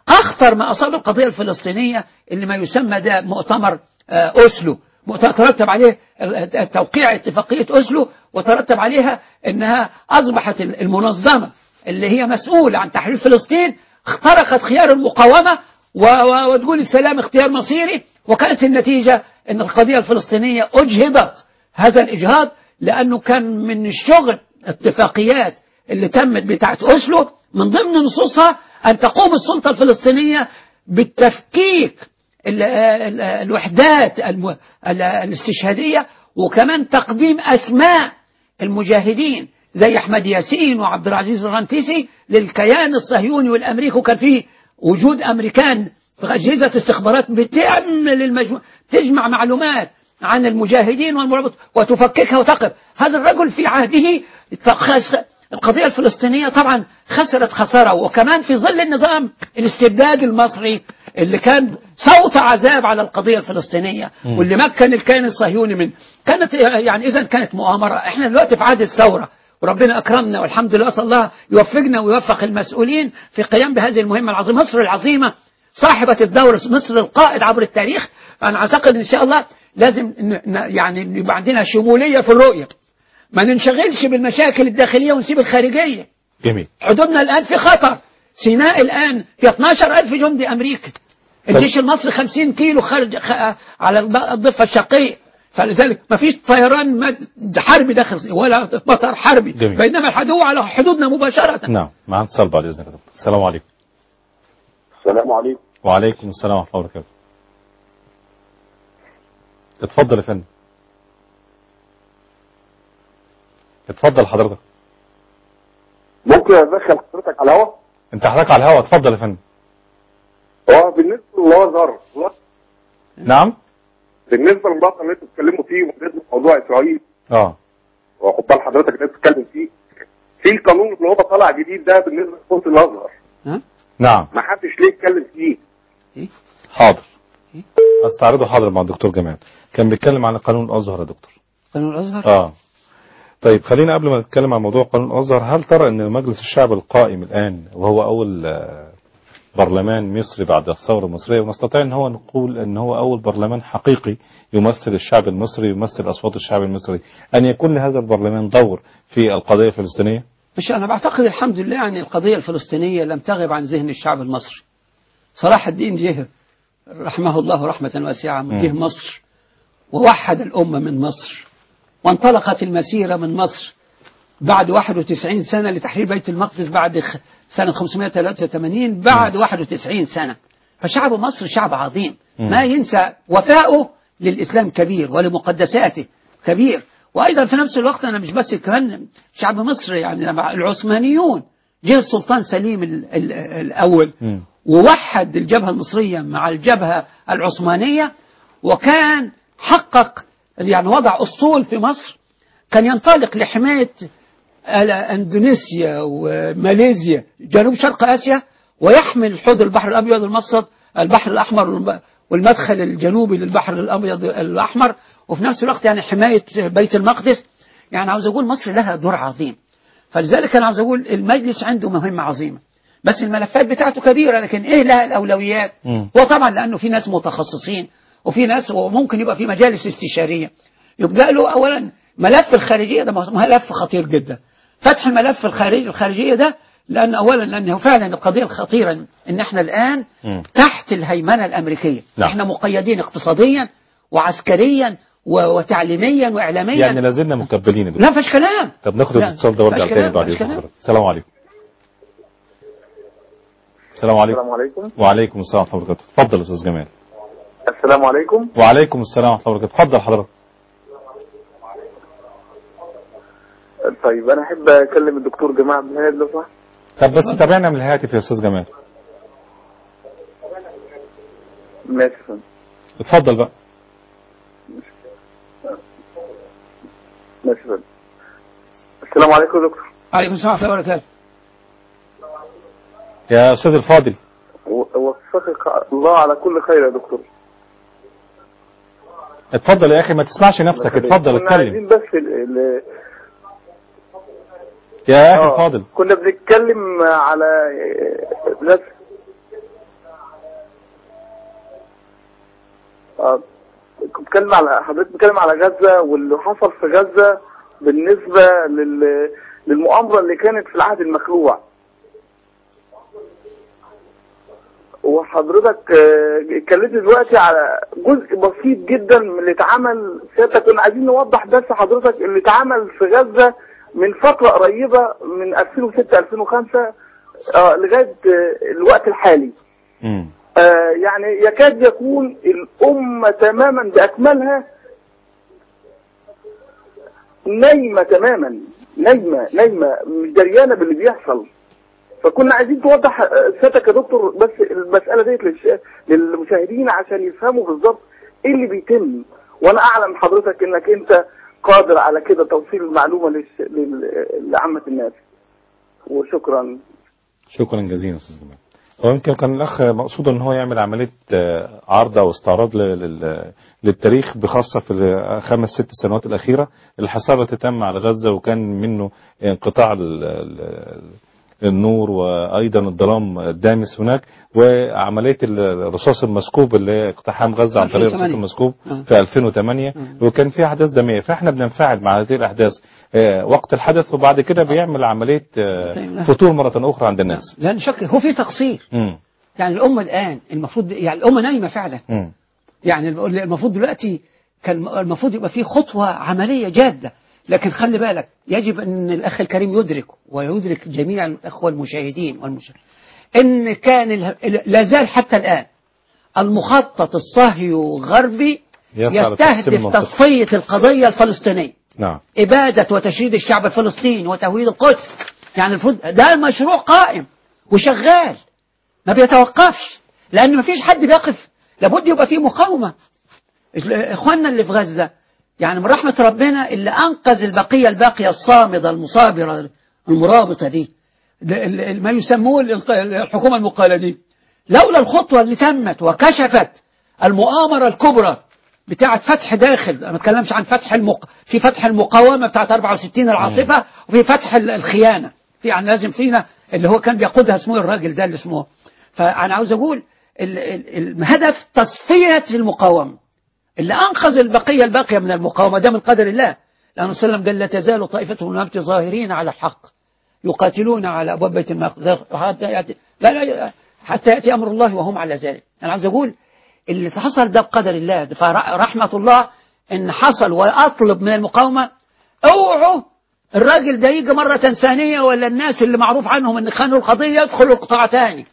أخطر ما أصاب القضية الفلسطينية اللي ما يسمى ده مؤتمر آه، أوسلو مؤتمر ترتب عليه ال- توقيع اتفاقية أوسلو وترتب عليها أنها أصبحت ال- المنظمة اللي هي مسؤولة عن تحرير فلسطين اخترقت خيار المقاومة و- و- وتقول السلام اختيار مصيري وكانت النتيجة أن القضية الفلسطينية أجهضت هذا الإجهاض لأنه كان من الشغل اتفاقيات اللي تمت بتاعت أوسلو من ضمن نصوصها أن تقوم السلطة الفلسطينية بالتفكيك ال- ال- الوحدات الم- ال- الاستشهادية وكمان تقديم أسماء المجاهدين زي أحمد ياسين وعبد العزيز الرنتيسي للكيان الصهيوني والأمريكي وكان فيه وجود أمريكان في أجهزة استخبارات بتعمل المجموع تجمع معلومات عن المجاهدين والمرابط وتفككها وتقف هذا الرجل في عهده تخس- القضية الفلسطينية طبعا خسرت خسارة وكمان في ظل النظام الاستبداد المصري اللي كان صوت عذاب على القضية الفلسطينية واللي مكن الكيان الصهيوني من كانت يعني إذا كانت مؤامرة احنا دلوقتي في عهد الثورة وربنا أكرمنا والحمد لله أسأل الله يوفقنا ويوفق المسؤولين في القيام بهذه المهمة العظيمة مصر العظيمة صاحبة الدورة مصر القائد عبر التاريخ أنا أعتقد إن شاء الله لازم ن- ن- يعني يبقى عندنا شمولية في الرؤية ما ننشغلش بالمشاكل الداخلية ونسيب الخارجية جميل حدودنا الآن في خطر سيناء الآن في 12 ألف جندي أمريكي الجيش المصري 50 كيلو خارج خ- على الض- الضفة الشرقية فلذلك ما فيش طيران مد- حربي داخل ولا مطار حربي جميل. بينما العدو على حدودنا مباشرة نعم معنا اتصال بعد اذنك يا دكتور السلام عليكم السلام عليكم وعليكم السلام ورحمه الله وبركاته اتفضل يا فندم اتفضل حضرتك ممكن ادخل حضرتك على الهواء انت حضرتك على الهواء اتفضل يا فندم هو بالنسبه للازهر نعم بالنسبه للموضوع اللي انتوا بتتكلموا فيه وبالنسبه لموضوع اسرائيل اه واخد بال حضرتك اللي انت بتتكلم فيه في القانون اللي هو طالع جديد ده بالنسبه لصوت الازهر ها؟ نعم ما حدش ليه يتكلم فيه حاضر استعرضه حاضر مع الدكتور جمال كان بيتكلم عن قانون الازهر يا دكتور قانون الأزهر اه طيب خلينا قبل ما نتكلم عن موضوع قانون الازهر هل ترى ان مجلس الشعب القائم الان وهو اول آه، برلمان مصري بعد الثوره المصريه ونستطيع ان هو نقول ان هو اول برلمان حقيقي يمثل الشعب المصري يمثل اصوات الشعب المصري ان يكون لهذا البرلمان دور في القضيه الفلسطينيه مش أنا بعتقد الحمد لله يعني القضية الفلسطينية لم تغب عن ذهن الشعب المصري صلاح الدين جه رحمه الله رحمة واسعة جه مصر ووحد الأمة من مصر وانطلقت المسيرة من مصر بعد 91 سنة لتحرير بيت المقدس بعد خ- سنة 583 بعد 91 سنة فشعب مصر شعب عظيم ما ينسى وفاؤه للإسلام كبير ولمقدساته كبير وأيضا في نفس الوقت أنا مش بس كمان شعب مصر يعني لما العثمانيون جه السلطان سليم ال ال الأول مم. ووحد الجبهة المصرية مع الجبهة العثمانية وكان حقق يعني وضع أسطول في مصر كان ينطلق لحماية ال- اندونيسيا وماليزيا جنوب شرق اسيا ويحمل حوض البحر الابيض المسط البحر الاحمر والم- والمدخل الجنوبي للبحر الابيض الاحمر وفي نفس الوقت يعني حمايه بيت المقدس يعني عاوز اقول مصر لها دور عظيم فلذلك انا عاوز اقول المجلس عنده مهمه عظيمه بس الملفات بتاعته كبيره لكن ايه لها الاولويات مم. وطبعا لانه في ناس متخصصين وفي ناس وممكن يبقى في مجالس استشاريه يبقى له اولا ملف الخارجيه ده ملف خطير جدا فتح الملف الخارجي الخارجيه ده لان اولا لانه فعلا القضيه الخطيره ان احنا الان مم. تحت الهيمنه الامريكيه نعم. احنا مقيدين اقتصاديا وعسكريا و- وتعليميا واعلاميا يعني لازلنا مكبلين يا دكتور لا فيش كلام طب ناخد لا، الاتصال ده وارجع مفيش تاني كلام، بعد مفيش اذن كلام. حضرتك السلام عليكم السلام عليكم السلام عليكم وعليكم السلام ورحمه الله وبركاته اتفضل يا استاذ جمال السلام عليكم وعليكم السلام ورحمه الله وبركاته اتفضل حضرتك طيب انا احب اكلم الدكتور جماعه عبد الهادي لو سمحت طب بس تابعنا من الهاتف يا استاذ جمال ماشي يا فندم. اتفضل بقى ماشي يا فندم. السلام عليكم يا دكتور عليكم السلام ورحمه الله وبركاته يا استاذ الفاضل و- وفقك الله على كل خير يا دكتور اتفضل يا اخي ما تسمعش نفسك اتفضل كنا عايزين اتكلم بس ال... ال... يا اخي آه، الفاضل كنا بنتكلم على ناس آه، كنت بتكلم على حضرتك بتتكلم على غزة واللي حصل في غزة بالنسبة لل... للمؤامرة اللي كانت في العهد المخلوع وحضرتك آه، اتكلمت دلوقتي على جزء بسيط جدا من اللي اتعمل سيادتك كنا عايزين نوضح بس حضرتك اللي اتعمل في غزة من فترة قريبة من 2006 2005 آه، لغاية آه، الوقت الحالي مم. آه، يعني يكاد يكون الأمة تماما بأكملها نايمة تماما نايمة نايمة مش دريانة باللي بيحصل فكنا عايزين توضح آه، سيادتك يا دكتور بس المسألة ديت للش- للمشاهدين عشان يفهموا بالظبط ايه اللي بيتم وانا اعلم حضرتك انك انت قادر على كده توصيل المعلومة للش- لل- لعامة الناس وشكرا شكرا جزيلا استاذ جمال هو يمكن كان الاخ مقصود ان هو يعمل عمليه آه، عرض او استعراض ل- لل- للتاريخ بخاصه في الخمس ست سنوات الاخيره الحصار التي تم على غزه وكان منه انقطاع ال- ال- النور وايضا الظلام الدامس هناك وعمليه الرصاص المسكوب اللي هي اقتحام غزه عن طريق الرصاص 2008. المسكوب آه. في 2008 وكان في احداث دمويه فاحنا بننفعل مع هذه الاحداث آه، وقت الحدث وبعد كده بيعمل عمليه آه، طيب. فتور مره اخرى عند الناس لأن شك هو في تقصير مم. يعني الأمة الآن المفروض يعني الأمة نايمة فعلا مم. يعني المفروض دلوقتي كان المفروض يبقى في خطوة عملية جادة لكن خلي بالك يجب أن الأخ الكريم يدرك ويدرك جميع الأخوة المشاهدين والمشاهدين إن كان ال- لا زال حتى الآن المخطط الصهيو غربي يسعى لتقسيم يستهدف المنطقة. تصفية القضية الفلسطينية نعم إبادة وتشريد الشعب الفلسطيني وتهويد القدس يعني المفروض ده المشروع قائم وشغال ما بيتوقفش لأن ما فيش حد بيقف لابد يبقى فيه مقاومة إخواننا اللي في غزة يعني من رحمة ربنا اللي أنقذ البقية الباقية الصامدة المصابرة المرابطة دي ال- ال- ما يسموه الانق- الحكومة المقالة دي لولا الخطوة اللي تمت وكشفت المؤامرة الكبرى بتاعة فتح داخل أنا ما بتكلمش عن فتح المق... في فتح المقاومة بتاعة 64 العاصفة وفي فتح ال- الخيانة في يعني لازم فينا اللي هو كان بيقودها اسمه الراجل ده اللي اسمه فأنا عاوز أقول ال- ال- الهدف تصفية المقاومة اللي أنقذ البقية الباقية من المقاومة ده من قدر الله لأنه صلى الله عليه وسلم قال لا تزال طائفة من أمتي ظاهرين على الحق يقاتلون على أبواب بيت المقدس حتى يأتي لا لا حتى يأتي أمر الله وهم على ذلك أنا عاوز أقول اللي حصل ده بقدر الله فرحمة الله إن حصل وأطلب من المقاومة اوعوا الراجل ده يجي مرة ثانية ولا الناس اللي معروف عنهم ان خانوا القضية يدخلوا قطاع تاني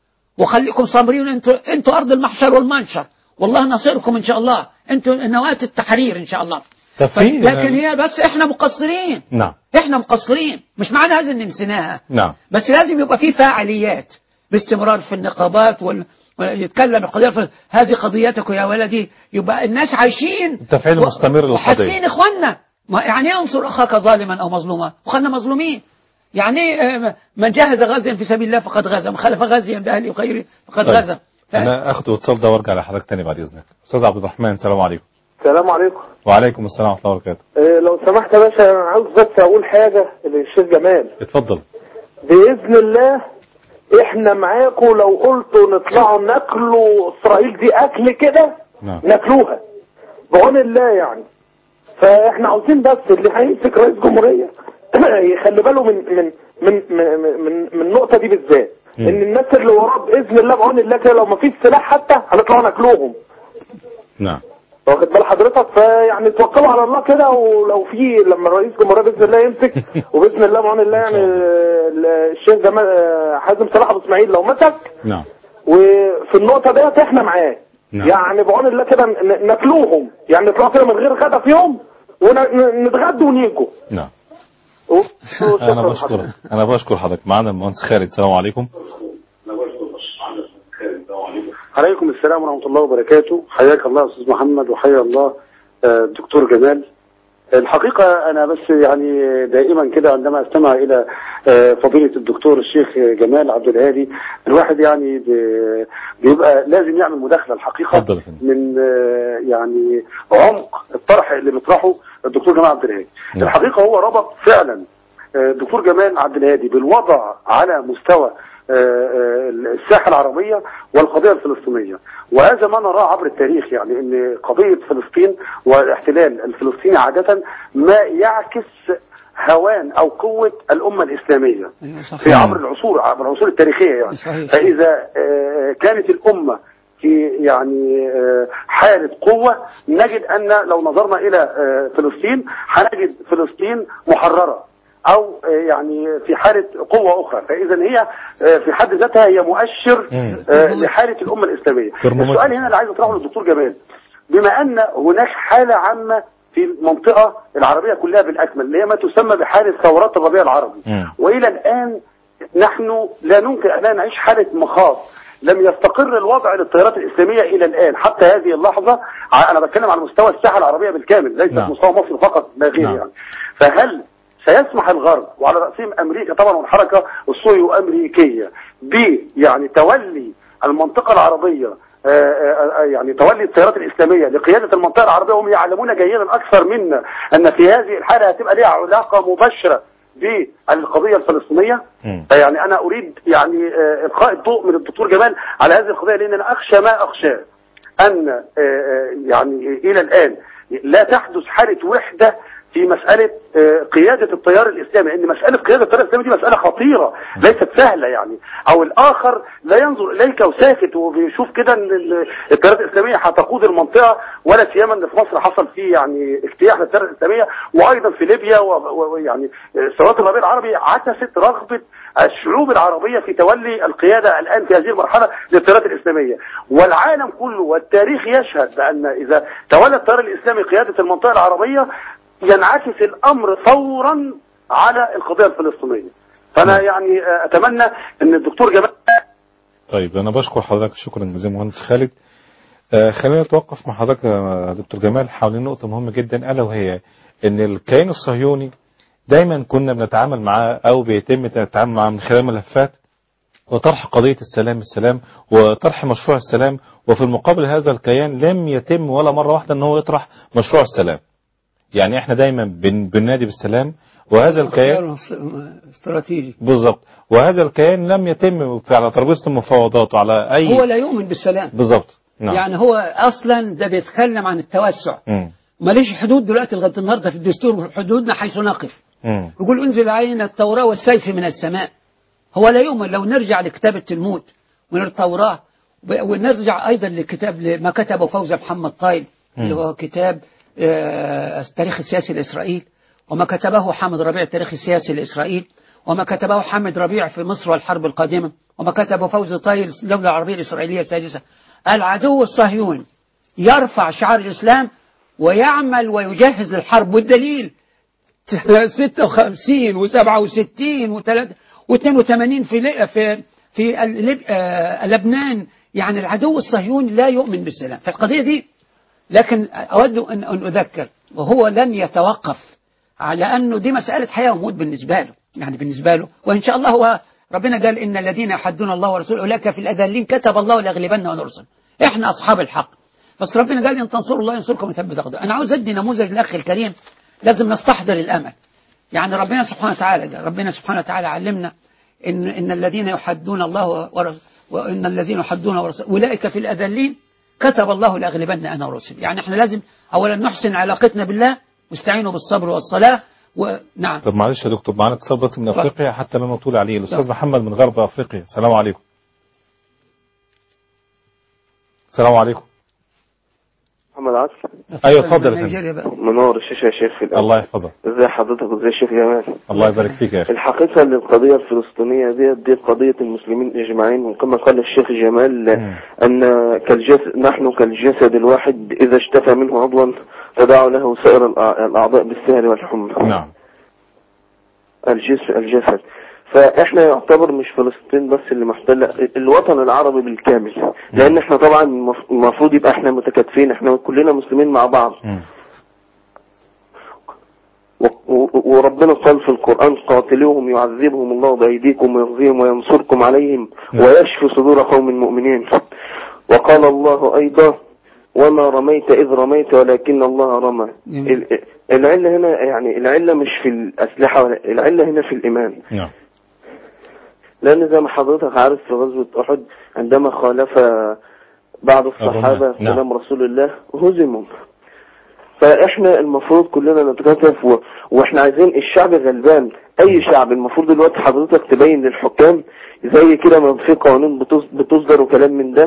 وخليكم صابرين انتوا انتوا ارض المحشر والمنشر والله نصيركم ان شاء الله انتوا نواة التحرير ان شاء الله طب ف- في لكن هي بس احنا مقصرين نعم احنا مقصرين مش معنى هذا ان نسيناها نعم بس لازم يبقى في فاعليات باستمرار في النقابات وال... يتكلم القضية الفل- هذه قضيتك يا ولدي يبقى الناس عايشين تفعيل مستمر للقضية. وحاسين اخواننا ما يعني ايه انصر اخاك ظالما او مظلوما اخواننا مظلومين يعني ايه آه، من جهز غازيا في سبيل الله فقد غزا من خلف غازيا باهله وخيره فقد طيب. غزا ف... انا اخد اتصال ده وارجع لحضرتك تاني بعد اذنك استاذ عبد الرحمن السلام عليكم السلام عليكم وعليكم السلام ورحمه الله وبركاته إيه لو سمحت يا باشا انا عاوز بس اقول حاجه للشيخ جمال اتفضل باذن الله احنا معاكم لو قلتوا نطلعوا ناكلوا اسرائيل دي اكل كده نعم ناكلوها بعون الله يعني فاحنا عاوزين بس اللي هيمسك رئيس جمهوريه يخلي باله من من من من من, من النقطه دي بالذات مم. ان الناس اللي وراه باذن الله بعون الله كده لو ما فيش سلاح حتى هنطلعوا ناكلوهم نعم واخد بال حضرتك فيعني توكلوا على الله كده ولو في لما رئيس جمهوريه باذن الله يمسك وباذن الله بعون الله يعني ال- الشيخ جمال حازم صلاح ابو اسماعيل لو مسك نعم وفي النقطه ديت احنا معاه نعم. يعني بعون الله كده ن- ناكلوهم يعني نطلعوا كده من غير غدا في يوم ونتغدوا ونيجوا نعم و- انا وشكراً بشكر حضرتك. انا بشكر حضرتك معانا المهندس خالد السلام عليكم عليكم السلام ورحمة الله وبركاته حياك الله أستاذ محمد وحيا الله آه، الدكتور جمال الحقيقة أنا بس يعني دائما كده عندما أستمع إلى آه، فضيلة الدكتور الشيخ جمال عبد الهادي الواحد يعني ب- بيبقى لازم يعمل مداخلة الحقيقة اتفضل يا فندم. من آه، يعني عمق الطرح اللي بيطرحه الدكتور جمال عبد الهادي نعم. الحقيقة هو ربط فعلا آه، الدكتور جمال عبد الهادي بالوضع على مستوى آه، آه، الساحه العربيه والقضيه الفلسطينيه وهذا ما نراه عبر التاريخ يعني ان قضيه فلسطين والاحتلال الفلسطيني عاده ما يعكس هوان او قوه الامه الاسلاميه أيوة صحيح. في عبر العصور عبر العصور التاريخيه يعني صحيح. فاذا آه، كانت الامه في يعني آه، حالة قوة نجد أن لو نظرنا إلى آه، فلسطين هنجد فلسطين محررة أو آه، يعني في حالة قوة أخرى فإذا هي آه، في حد ذاتها هي مؤشر مم. آه، لحالة الأمة الإسلامية ترمومتر. السؤال هنا اللي عايز أطرحه للدكتور جمال بما أن هناك حالة عامة في المنطقة العربية كلها بالأكمل اللي هي ما تسمى بحالة ثورات الربيع العربي مم. وإلى الآن نحن لا ننكر أننا نعيش حالة مخاض لم يستقر الوضع للتيارات الإسلامية إلى الآن حتى هذه اللحظة ع- أنا بتكلم على مستوى الساحة العربية بالكامل ليس نعم. مستوى مصر فقط لا غير نعم. يعني فهل سيسمح الغرب وعلى رأسهم أمريكا طبعا والحركة الصهيو أمريكية ب يعني تولي المنطقة العربية آه، آه، آه، يعني تولي التيارات الإسلامية لقيادة المنطقة العربية وهم يعلمون جيدا أكثر منا أن في هذه الحالة هتبقى لها علاقة مباشرة بالقضية الفلسطينية مم. فيعني أنا أريد يعني آه، إلقاء الضوء من الدكتور جمال على هذه القضية لأن أنا أخشى ما أخشاه أن آه، آه، يعني إلى الآن لا تحدث حالة وحدة في مسألة آه، قيادة التيار الإسلامي لأن مسألة قيادة التيار الإسلامي دي مسألة خطيرة ليست سهلة يعني أو الآخر لا ينظر إليك وساكت وبيشوف كده أن ال- التيارات الإسلامية هتقود المنطقة ولا سيما أن في مصر حصل فيه يعني اجتياح للتيارات الإسلامية وأيضا في ليبيا و- و- ويعني آه، ثورات الربيع العربي عكست رغبة الشعوب العربية في تولي القيادة الآن في هذه المرحلة للتيارات الإسلامية والعالم كله والتاريخ يشهد بأن إذا تولى التيار الإسلامي قيادة المنطقة العربية ينعكس الأمر فورا على القضية الفلسطينية فأنا يعني آه، أتمنى أن الدكتور جمال طيب أنا بشكر حضرتك شكرا جزيلا مهندس خالد آه، خلينا نتوقف مع حضرتك يا دكتور جمال حول نقطة مهمة جدا ألا وهي إن الكيان الصهيوني دايما كنا بنتعامل معاه أو بيتم التعامل معاه من خلال ملفات وطرح قضية السلام السلام وطرح مشروع السلام وفي المقابل هذا الكيان لم يتم ولا مرة واحدة أن هو يطرح مشروع السلام يعني احنا دايما بن بننادي بالسلام وهذا الكيان اختيار استراتيجي بالظبط وهذا الكيان لم يتم في- على ترابيزة المفاوضات وعلى أي هو لا يؤمن بالسلام بالظبط نعم يعني هو اصلا ده بيتكلم عن التوسع مم. ماليش حدود دلوقتي لغايه النهارده في الدستور حدودنا حيث نقف مم. يقول انزل علينا التوراة والسيف من السماء هو لا يؤمن لو نرجع لكتاب التلمود من التوراة ونرجع أيضا لكتاب ما كتبه فوزي محمد طايل اللي هو كتاب آه، التاريخ السياسي لإسرائيل وما كتبه حامد ربيع التاريخ السياسي لإسرائيل وما كتبه حامد ربيع في مصر والحرب القادمة وما كتبه فوزي طايل الدولة العربية الإسرائيلية السادسة العدو الصهيوني يرفع شعار الإسلام ويعمل ويجهز للحرب والدليل 56 و67 و82 في لي- في في ال- آه، لبنان يعني العدو الصهيوني لا يؤمن بالسلام فالقضية دي لكن أود أن أن أذكر وهو لن يتوقف على أنه دي مسألة حياة وموت بالنسبة له يعني بالنسبة له وإن شاء الله هو ربنا قال إن الذين يحدون الله ورسوله أولئك في الأذلين كتب الله لأغلبن ونرسل إحنا أصحاب الحق بس ربنا قال إن تنصروا الله ينصركم ويثبت أقدام أنا عاوز أدي نموذج للأخ الكريم لازم نستحضر الأمل يعني ربنا سبحانه وتعالى قال ربنا سبحانه وتعالى علمنا إن إن الذين يحدون الله ورسوله وإن الذين يحدون ورسوله أولئك في الأذلين كتب الله لأغلبن أنا ورسل يعني احنا لازم أولا نحسن علاقتنا بالله واستعينوا بالصبر والصلاة ونعم طب معلش يا دكتور معانا اتصال بس من اتفضل. افريقيا حتى لا نطول عليه الاستاذ اتفضل. محمد من غرب افريقيا السلام عليكم السلام عليكم محمد عاصم ايوه اتفضل يا من فندم نيجيريا بقى. منور الشاشة يا شيخ في الأول الله يحفظك ازي حضرتك وازي الشيخ جمال الله يبارك فيك يا اخي الحقيقة ان القضية الفلسطينية دي دي قضية المسلمين اجمعين وكما قال الشيخ جمال مم. ان كالجسد نحن كالجسد الواحد اذا اشتكى منه عضوا تداعى له سائر الأع- الاعضاء بالسهر والحمى نعم الجسد الجسد فاحنا يعتبر مش فلسطين بس اللي محتلة الوطن العربي بالكامل لان احنا طبعا المف- المفروض يبقى احنا متكاتفين احنا كلنا مسلمين مع بعض مم. و- و- وربنا قال في القرآن قاتلوهم يعذبهم الله بأيديكم ويخزيهم وينصركم عليهم ويشفي صدور قوم مؤمنين وقال الله أيضا وما رميت إذ رميت ولكن الله رمى جميل. ال- العلة هنا يعني العلة مش في الأسلحة ولا- العلة هنا في الإيمان نعم لأن زي ما حضرتك عارف في غزوة أحد عندما خالف بعض الصحابة نعم. كلام رسول الله هزموا فاحنا المفروض كلنا نتكاتف و... واحنا عايزين الشعب غلبان اي شعب المفروض دلوقتي حضرتك تبين للحكام زي كده ما في قوانين بتص- بتصدر وكلام من ده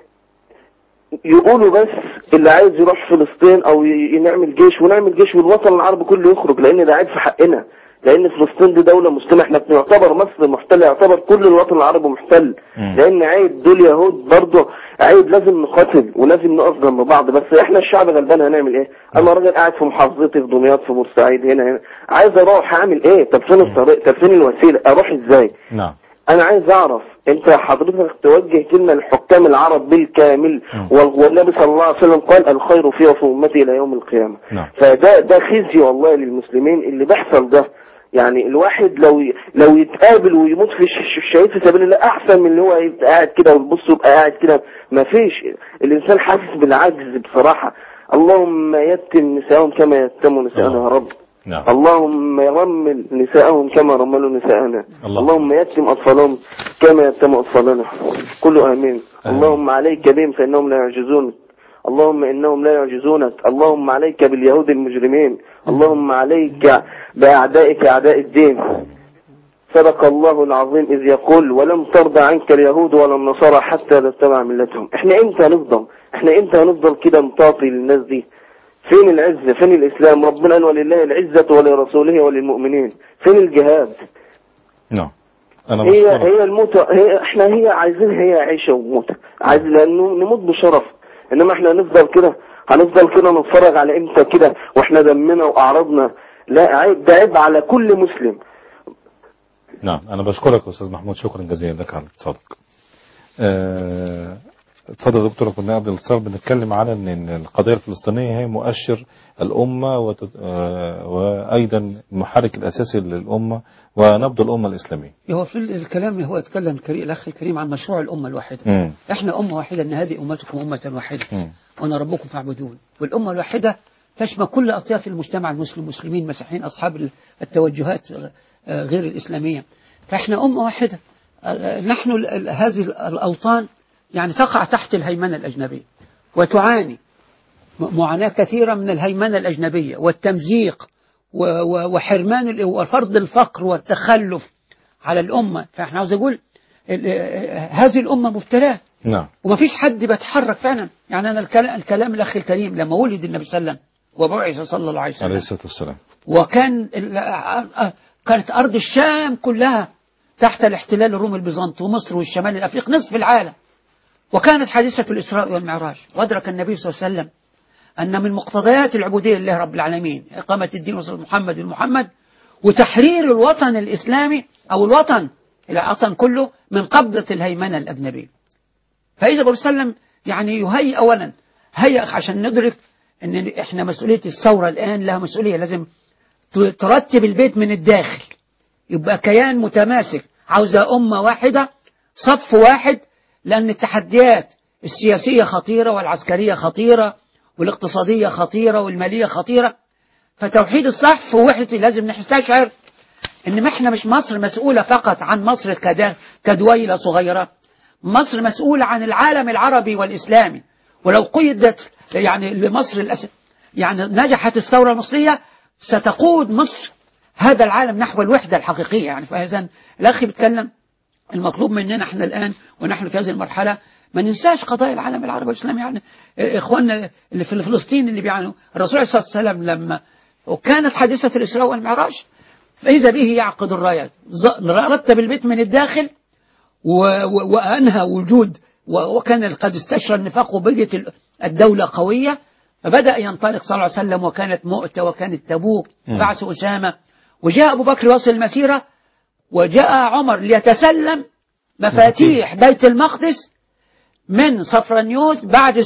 يقولوا بس اللي عايز يروح فلسطين او ي- نعمل جيش ونعمل جيش والوطن العربي كله يخرج لان ده عيب في حقنا لان فلسطين دي دولة مسلمة احنا بنعتبر مصر محتلة يعتبر كل الوطن العربي محتل مم. لان عيب دول يهود برضه عيب لازم نقاتل ولازم نقف جنب بعض بس احنا الشعب غلبان هنعمل ايه انا راجل قاعد في محافظتي في دمياط في بورسعيد هنا هنا عايز اروح اعمل ايه طب فين الطريق طب فين الوسيله اروح ازاي نعم انا عايز اعرف انت حضرتك توجه كلمه للحكام العرب بالكامل مم. وال- والنبي صلى الله عليه وسلم قال الخير في وفي امتي الى يوم القيامه نعم. فده ده خزي والله للمسلمين اللي بيحصل ده يعني الواحد لو ي- لو يتقابل ويموت في الش- الشهيد في سبيل الله احسن من اللي هو يبقى قاعد كده ويبص يبقى قاعد كده ما فيش الانسان حاسس بالعجز بصراحه اللهم يتم نساءهم كما يتم نساءنا يا رب نعم اللهم رمل نساءهم كما رملوا نساءنا الله. اللهم يتم أطفالهم كما يتم أطفالنا كله آمين آمين. اللهم عليك بهم فإنهم لا يعجزونك اللهم إنهم لا يعجزونك اللهم عليك باليهود المجرمين اللهم عليك بأعدائك أعداء الدين صدق الله العظيم إذ يقول ولم ترضى عنك اليهود ولا النصارى حتى تتبع ملتهم احنا امتى هنفضل احنا امتى هنفضل كده نطاطي للناس دي فين العزة فين الإسلام ربنا قال ولله العزة ولرسوله وللمؤمنين فين الجهاد نعم أنا هي مشكور هي الموت هي احنا هي عايزين هي عيشة وموت عايز لأنه نموت بشرف إنما احنا هنفضل كده هنفضل كده نتفرج على امتى كده واحنا دمنا وأعراضنا لا عيب ده عيب على كل مسلم نعم أنا بشكرك يا أستاذ محمود شكرا جزيلا لك على اتصالك آه، اتفضل يا دكتور كنا قبل الاتصال بنتكلم على ان إن القضيه الفلسطينيه هي مؤشر الامه وت- آه، وايضا المحرك الاساسي للامه ونبض الامه الاسلاميه. هو في الكلام هو اتكلم الكريم الأخ الكريم عن مشروع الأمة الواحدة مم. احنا أمة واحدة أن هذه أمتكم أمة واحدة مم. وأنا ربكم فاعبدون والأمة الواحدة تشمل كل أطياف المجتمع المسلم مسلمين مسيحيين أصحاب التوجهات آه، غير الإسلامية فإحنا أمة واحدة آه، نحن ال- ال- هذه الأوطان يعني تقع تحت الهيمنة الأجنبية وتعاني م- معاناة كثيرة من الهيمنة الأجنبية والتمزيق و- و- وحرمان ال- وفرض الفقر والتخلف على الأمة فإحنا عاوز أقول ال- آه، هذه الأمة مبتلاة نعم وما فيش حد بيتحرك فعلا يعني أنا الكلام, الكلام الأخ الكريم لما ولد النبي صلى الله عليه وسلم وبعث صلى الله عليه عليه وسلم الصلاه والسلام. وكان ال- آه، كانت أرض الشام كلها تحت الاحتلال الرومي البيزنطي ومصر والشمال الأفريقي نصف العالم وكانت حادثة الإسراء والمعراج وأدرك النبي صلى الله عليه وسلم أن من مقتضيات العبودية لله رب العالمين إقامة الدين وصل محمد المحمد وتحرير الوطن الإسلامي أو الوطن الوطن كله من قبضة الهيمنة الأجنبية فإذا الرسول صلى الله عليه وسلم يعني يهيئ أولا هيئ عشان ندرك أن إحنا مسؤولية الثورة الآن لها مسؤولية لازم ت- ترتب البيت من الداخل يبقى كيان متماسك عاوزة أمة واحدة صف واحد لأن التحديات السياسية خطيرة والعسكرية خطيرة والاقتصادية خطيرة والمالية خطيرة فتوحيد الصف ووحدة لازم نستشعر ان ما احنا مش مصر مسؤولة فقط عن مصر كدا- كدويلة صغيرة مصر مسؤولة عن العالم العربي والإسلامي ولو قيدت يعني لمصر الأس... يعني نجحت الثورة المصرية ستقود مصر هذا العالم نحو الوحدة الحقيقية يعني فإذا الأخ بيتكلم المطلوب مننا احنا الآن ونحن في هذه المرحلة ما ننساش قضايا العالم العربي والإسلامي يعني إخواننا اللي في فلسطين اللي بيعانوا الرسول عليه الصلاة والسلام لما وكانت حادثة الإسراء والمعراج فإذا به يعقد الرايات ز- رتب البيت من الداخل و- و- وأنهى وجود و- وكان قد استشرى النفاق وبقت ال- الدولة قوية فبدأ ينطلق صلى الله عليه وسلم وكانت مؤتة وكانت تبوك مم. بعث أسامة وجاء أبو بكر واصل المسيرة وجاء عمر ليتسلم مفاتيح بيت المقدس من صفرانيوس بعد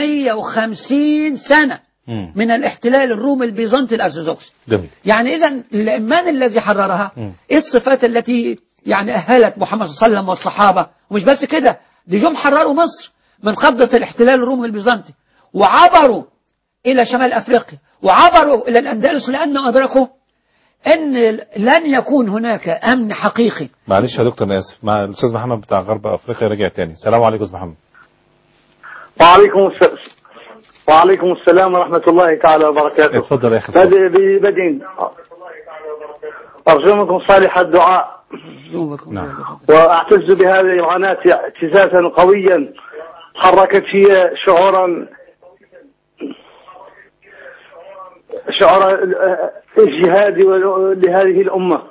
750 سنة مم. من الاحتلال الرومي البيزنطي الأرثوذكسي جميل. يعني إذا من الذي حررها مم. إيه الصفات التي يعني أهلت محمد صلى الله عليه وسلم والصحابة ومش بس كده دي جم حرروا مصر من قبضة الاحتلال الرومي البيزنطي وعبروا إلى شمال أفريقيا وعبروا إلى الأندلس لأنه أدركوا ان لن يكون هناك امن حقيقي معلش يا دكتور انا اسف مع الاستاذ محمد بتاع غرب افريقيا رجع تاني السلام عليكم استاذ محمد وعليكم السلام وعليكم السلام ورحمة الله تعالى وبركاته اتفضل يا اخي بدء ببدء أرجو منكم صالح الدعاء ذنوبكم نعم. وأعتز بهذه القناة اعتزازا قويا حركت في شعورا شعور الجهاد لهذه الأمة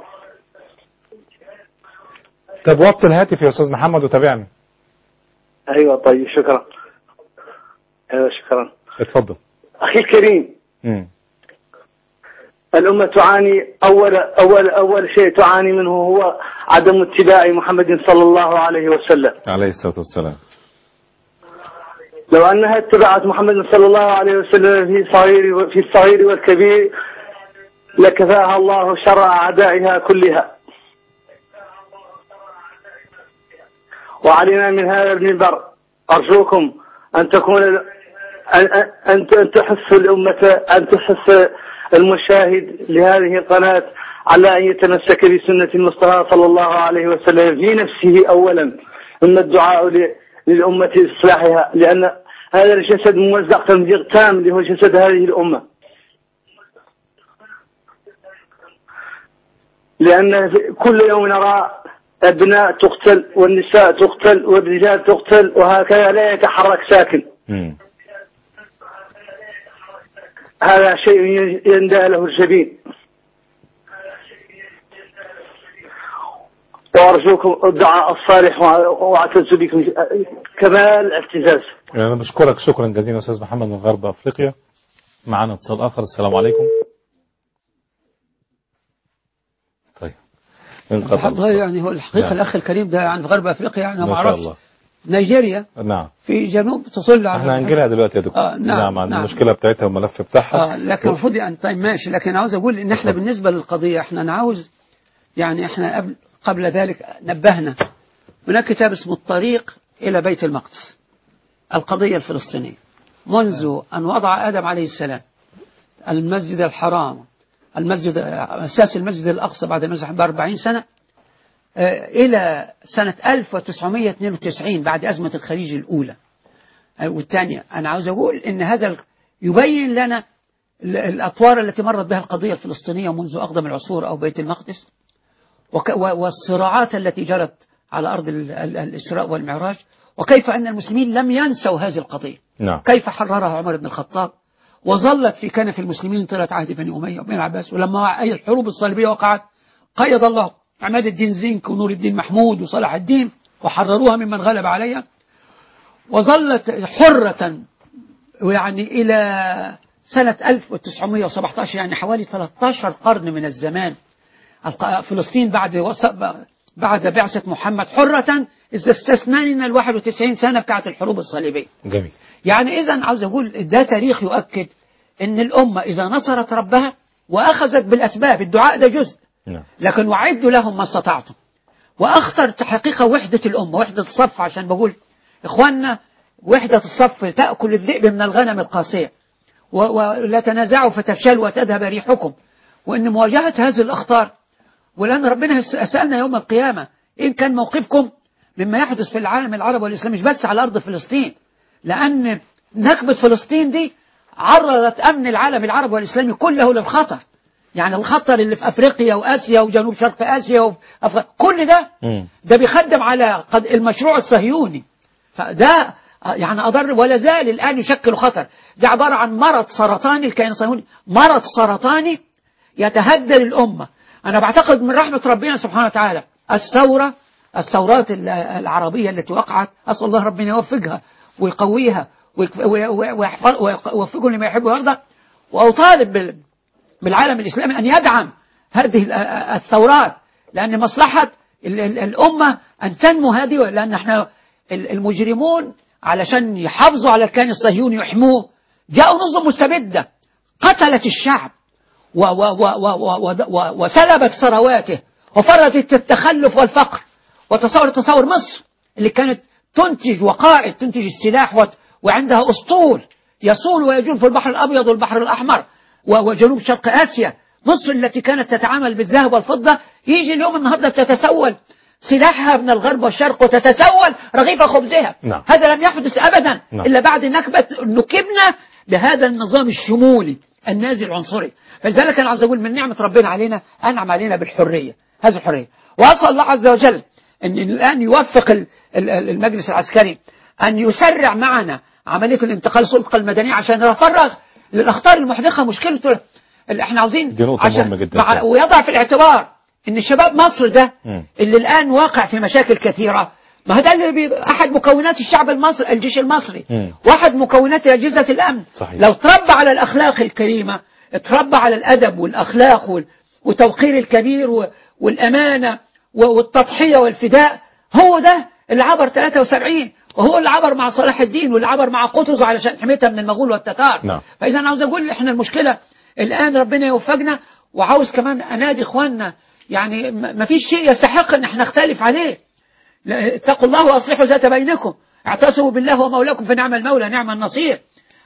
طب وطي الهاتف يا استاذ محمد وتابعني أيوة طيب شكرا أيوة شكرا اتفضل أخي الكريم مم. الأمة تعاني أول أول أول شيء تعاني منه هو عدم اتباع محمد صلى الله عليه وسلم عليه الصلاه والسلام لو أنها اتبعت محمد صلى الله عليه وسلم في صغير في الصغير والكبير لكفاها الله شر أعدائها كلها وعلينا من هذا المنبر أرجوكم أن تكون أن أن أن تحث الأمة أن تحث المشاهد لهذه القناة على أن يتمسك بسنة المصطفى صلى الله عليه وسلم في نفسه أولا ثم الدعاء ل- للأمة إصلاحها لأن هذا الجسد موزع تمزيق تام اللي هو جسد هذه الأمة لأن في- كل يوم نرى أبناء تقتل والنساء تقتل والرجال تقتل وهكذا لا يتحرك ساكن مم. هذا شيء يندى له الجبين وأرجوكم الدعاء الصالح وأعتز بكم كمال اعتزاز انا بشكرك شكرا جزيلا استاذ محمد من غرب افريقيا معانا اتصال اخر السلام عليكم طيب انقطع حد الاتصال. يعني هو الحقيقة نعم. الأخ الكريم ده يعني في غرب أفريقيا يعني ما ما شاء أعرفش الله نيجيريا نعم في جنوب تطل على احنا هنجيلها دلوقتي يا دكتور آه، نعم، عن نعم. المشكله بتاعتها والملف بتاعها آه لكن المفروض يعني طيب ماشي لكن عاوز أقول إن إحنا اتفضل. بالنسبة للقضية إحنا نعاوز يعني إحنا قبل قبل ذلك نبهنا هناك كتاب اسمه الطريق إلى بيت المقدس القضية الفلسطينية منذ أن وضع آدم عليه السلام المسجد الحرام المسجد أساس المسجد الأقصى بعد المسجد بأربعين سنة آه، إلى سنة 1992 بعد أزمة الخليج الأولى آه، والثانية أنا عاوز أقول إن هذا ال- يبين لنا ال- الأطوار التي مرت بها القضية الفلسطينية منذ أقدم العصور أو بيت المقدس وك- و- والصراعات التي جرت على أرض ال- ال- الإسراء والمعراج وكيف أن المسلمين لم ينسوا هذه القضية نعم كيف حررها عمر بن الخطاب وظلت في كنف المسلمين طيلة عهد بني أمية وبن العباس ولما أي الحروب الصليبية وقعت قيد الله عماد الدين زنك ونور الدين محمود وصلاح الدين وحرروها ممن غلب عليها وظلت حرة يعني إلى سنة 1917 يعني حوالي 13 قرن من الزمان الق- فلسطين بعد وص- بعد بعثة محمد حرة إذا استثنينا ال 91 سنة بتاعت الحروب الصليبية جميل يعني إذا عاوز أقول ده تاريخ يؤكد أن الأمة إذا نصرت ربها وأخذت بالأسباب الدعاء ده جزء نعم لكن وعدوا لهم ما استطعتم وأخطر حقيقة وحدة الأمة وحدة الصف عشان بقول إخواننا وحدة الصف تأكل الذئب من الغنم القاسية و- ولا تنازعوا فتفشلوا وتذهب ريحكم وأن مواجهة هذه الأخطار ولأن ربنا يس- سألنا يوم القيامة إن كان موقفكم مما يحدث في العالم العربي والإسلامي مش بس على أرض فلسطين لأن نكبة فلسطين دي عرضت أمن العالم العربي والإسلامي كله للخطر يعني الخطر اللي في أفريقيا وآسيا وجنوب شرق آسيا وأفريقيا كل ده مم. ده بيخدم على قد المشروع الصهيوني فده يعني أضر ولا زال الآن يشكل خطر ده عبارة عن مرض سرطاني الكائن الصهيوني مرض سرطاني يتهدد الأمة أنا بعتقد من رحمة ربنا سبحانه وتعالى الثورة الثورات ال- العربية التي وقعت أسأل الله ربنا يوفقها ويقويها ويكف- وي- وي- ويحفظ- ويوفقهم لما يحب ويرضى وأطالب بال- بالعالم الإسلامي أن يدعم هذه ال- الثورات لأن مصلحة ال- ال- الأمة أن تنمو هذه لأن احنا ال- المجرمون علشان يحافظوا على الكيان الصهيوني ويحموه جاءوا نظم مستبدة قتلت الشعب و و و و و و و وسلبت ثرواته وفرضت التخلف والفقر وتصور تصور مصر اللي كانت تنتج وقائد تنتج السلاح وت- وعندها أسطول يصول ويجول في البحر الأبيض والبحر الأحمر و- وجنوب شرق آسيا مصر التي كانت تتعامل بالذهب والفضة يجي اليوم النهاردة تتسول سلاحها من الغرب والشرق وتتسول رغيف خبزها نعم. هذا لم يحدث أبدا نعم. إلا بعد نكبة نكبنا بهذا النظام الشمولي النازي العنصري فلذلك أنا عاوز أقول من نعمة ربنا علينا أنعم علينا بالحرية هذه الحرية وأسأل الله عز وجل أن الآن يوفق ال- ال- ال- المجلس العسكري أن يسرع معنا عملية الانتقال السلطة المدنية عشان نتفرغ للأخطار المحدقة مشكلته اللي احنا عاوزين دي نقطة عشان مهمة جدا مع فعلا. ويضع في الاعتبار ان شباب مصر ده مم. اللي الان واقع في مشاكل كثيرة ما هو ده اللي بي... احد مكونات الشعب المصري الجيش المصري مم. واحد مكونات اجهزة الامن صحيح. لو تربى على الاخلاق الكريمة اتربى على الادب والاخلاق وال... وتوقير الكبير و... والامانة و... والتضحية والفداء هو ده اللي عبر 73 وهو اللي عبر مع صلاح الدين واللي عبر مع قطز علشان حميتها من المغول والتتار نعم. فاذا انا عاوز اقول احنا المشكله الان ربنا يوفقنا وعاوز كمان انادي اخواننا يعني م- ما فيش شيء يستحق ان احنا نختلف عليه لا- اتقوا الله واصلحوا ذات بينكم اعتصموا بالله ومولاكم فنعم المولى نعم النصير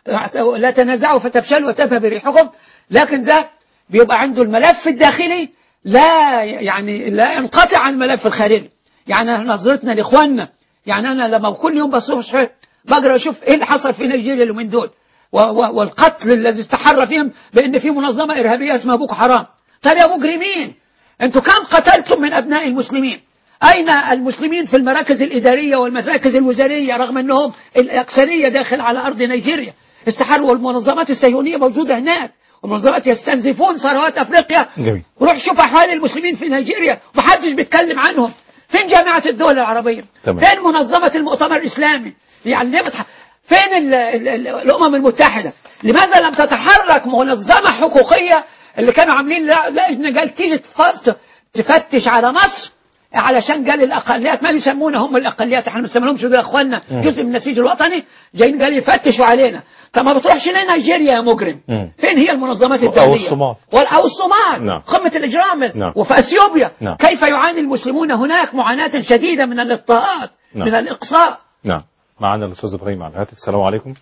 لا تنازعوا فتفشلوا وتذهب ريحكم لكن ده بيبقى عنده الملف الداخلي لا يعني لا ينقطع عن الملف الخارجي يعني نظرتنا لاخواننا يعني انا لما كل يوم بصبح بقرا اشوف ايه اللي حصل في نيجيريا اليومين دول و- و- والقتل الذي استحر فيهم بان في منظمه ارهابيه اسمها بوكو حرام طب يا مجرمين انتوا كم قتلتم من ابناء المسلمين اين المسلمين في المراكز الاداريه والمراكز الوزاريه رغم انهم الاكثريه داخل على ارض نيجيريا استحروا والمنظمات الصهيونيه موجوده هناك والمنظمات يستنزفون ثروات افريقيا جميل. روح شوف احوال المسلمين في نيجيريا محدش بيتكلم عنهم فين جامعه الدول العربيه تمام. فين منظمه المؤتمر الاسلامي يعني ليه بتح... فين ال... ال... ال... الامم المتحده لماذا لم تتحرك منظمه حقوقيه اللي كانوا عاملين لا- لجنه قال تيجي تفت- تفتش على مصر علشان قال الاقليات ما يسمونا هم الاقليات احنا ما بنسميهمش دول اخواننا مم. جزء من النسيج الوطني جايين قال يفتشوا علينا طب ما بتروحش ليه نيجيريا يا مجرم مم. فين هي المنظمات أو الدوليه الصومال. وال- او الصومال نعم. قمه الاجرام نعم. وفي اثيوبيا نعم. كيف يعاني المسلمون هناك معاناه شديده من الاضطهاد نعم. من الاقصاء نعم معنا الأستاذ إبراهيم على الهاتف السلام عليكم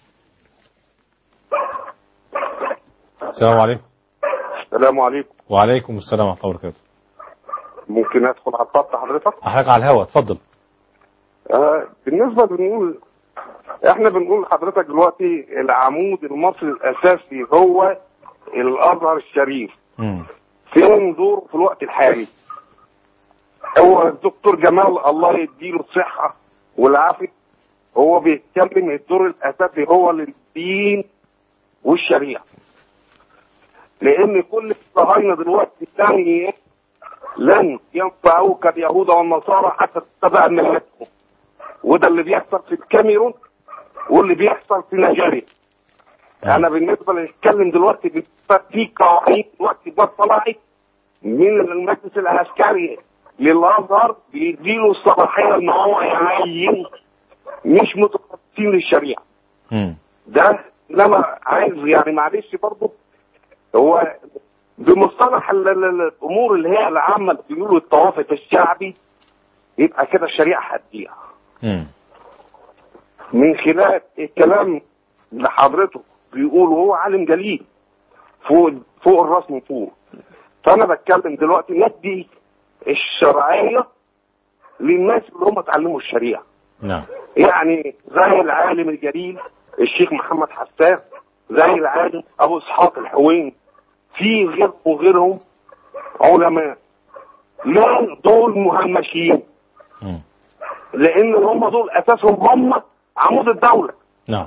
السلام عليكم السلام عليكم وعليكم السلام ورحمة الله وبركاته ممكن ادخل على الخط حضرتك حضرتك على الهواء اتفضل آه بالنسبه بنقول احنا بنقول لحضرتك دلوقتي العمود المصري الاساسي هو الازهر الشريف مم. فين دوره في الوقت الحالي هو الدكتور جمال الله يديله الصحه والعافيه هو بيتكلم الدور الاساسي هو للدين والشريعه لان كل الصهاينه دلوقتي الثانيه لن ينفعوك اليهود والنصارى حتى تتبع ملتهم وده اللي بيحصل في الكاميرون واللي بيحصل في نيجيريا انا بالنسبه اللي نتكلم دلوقتي بالنسبة في قواعد دلوقتي بس طلعت من المجلس العسكري للازهر بيديله الصلاحيه ان هو يعين مش متخصصين للشريعه مم. ده انما عايز يعني معلش برضه هو بمصطلح ال- ال- ال- الامور اللي هي العامه اللي بيقولوا التوافق الشعبي يبقى كده الشريعه هتضيع مم. من خلال الكلام اللي حضرته بيقول وهو عالم جليل فوق فوق الراس من فوق فانا بتكلم دلوقتي ندي الشرعيه للناس اللي هم اتعلموا الشريعه نعم يعني زي العالم الجليل الشيخ محمد حسان زي العالم ابو اسحاق الحويني في غير وغيرهم علماء لا دول مهمشين مم. لان هم دول اساسهم هم عمود الدوله نعم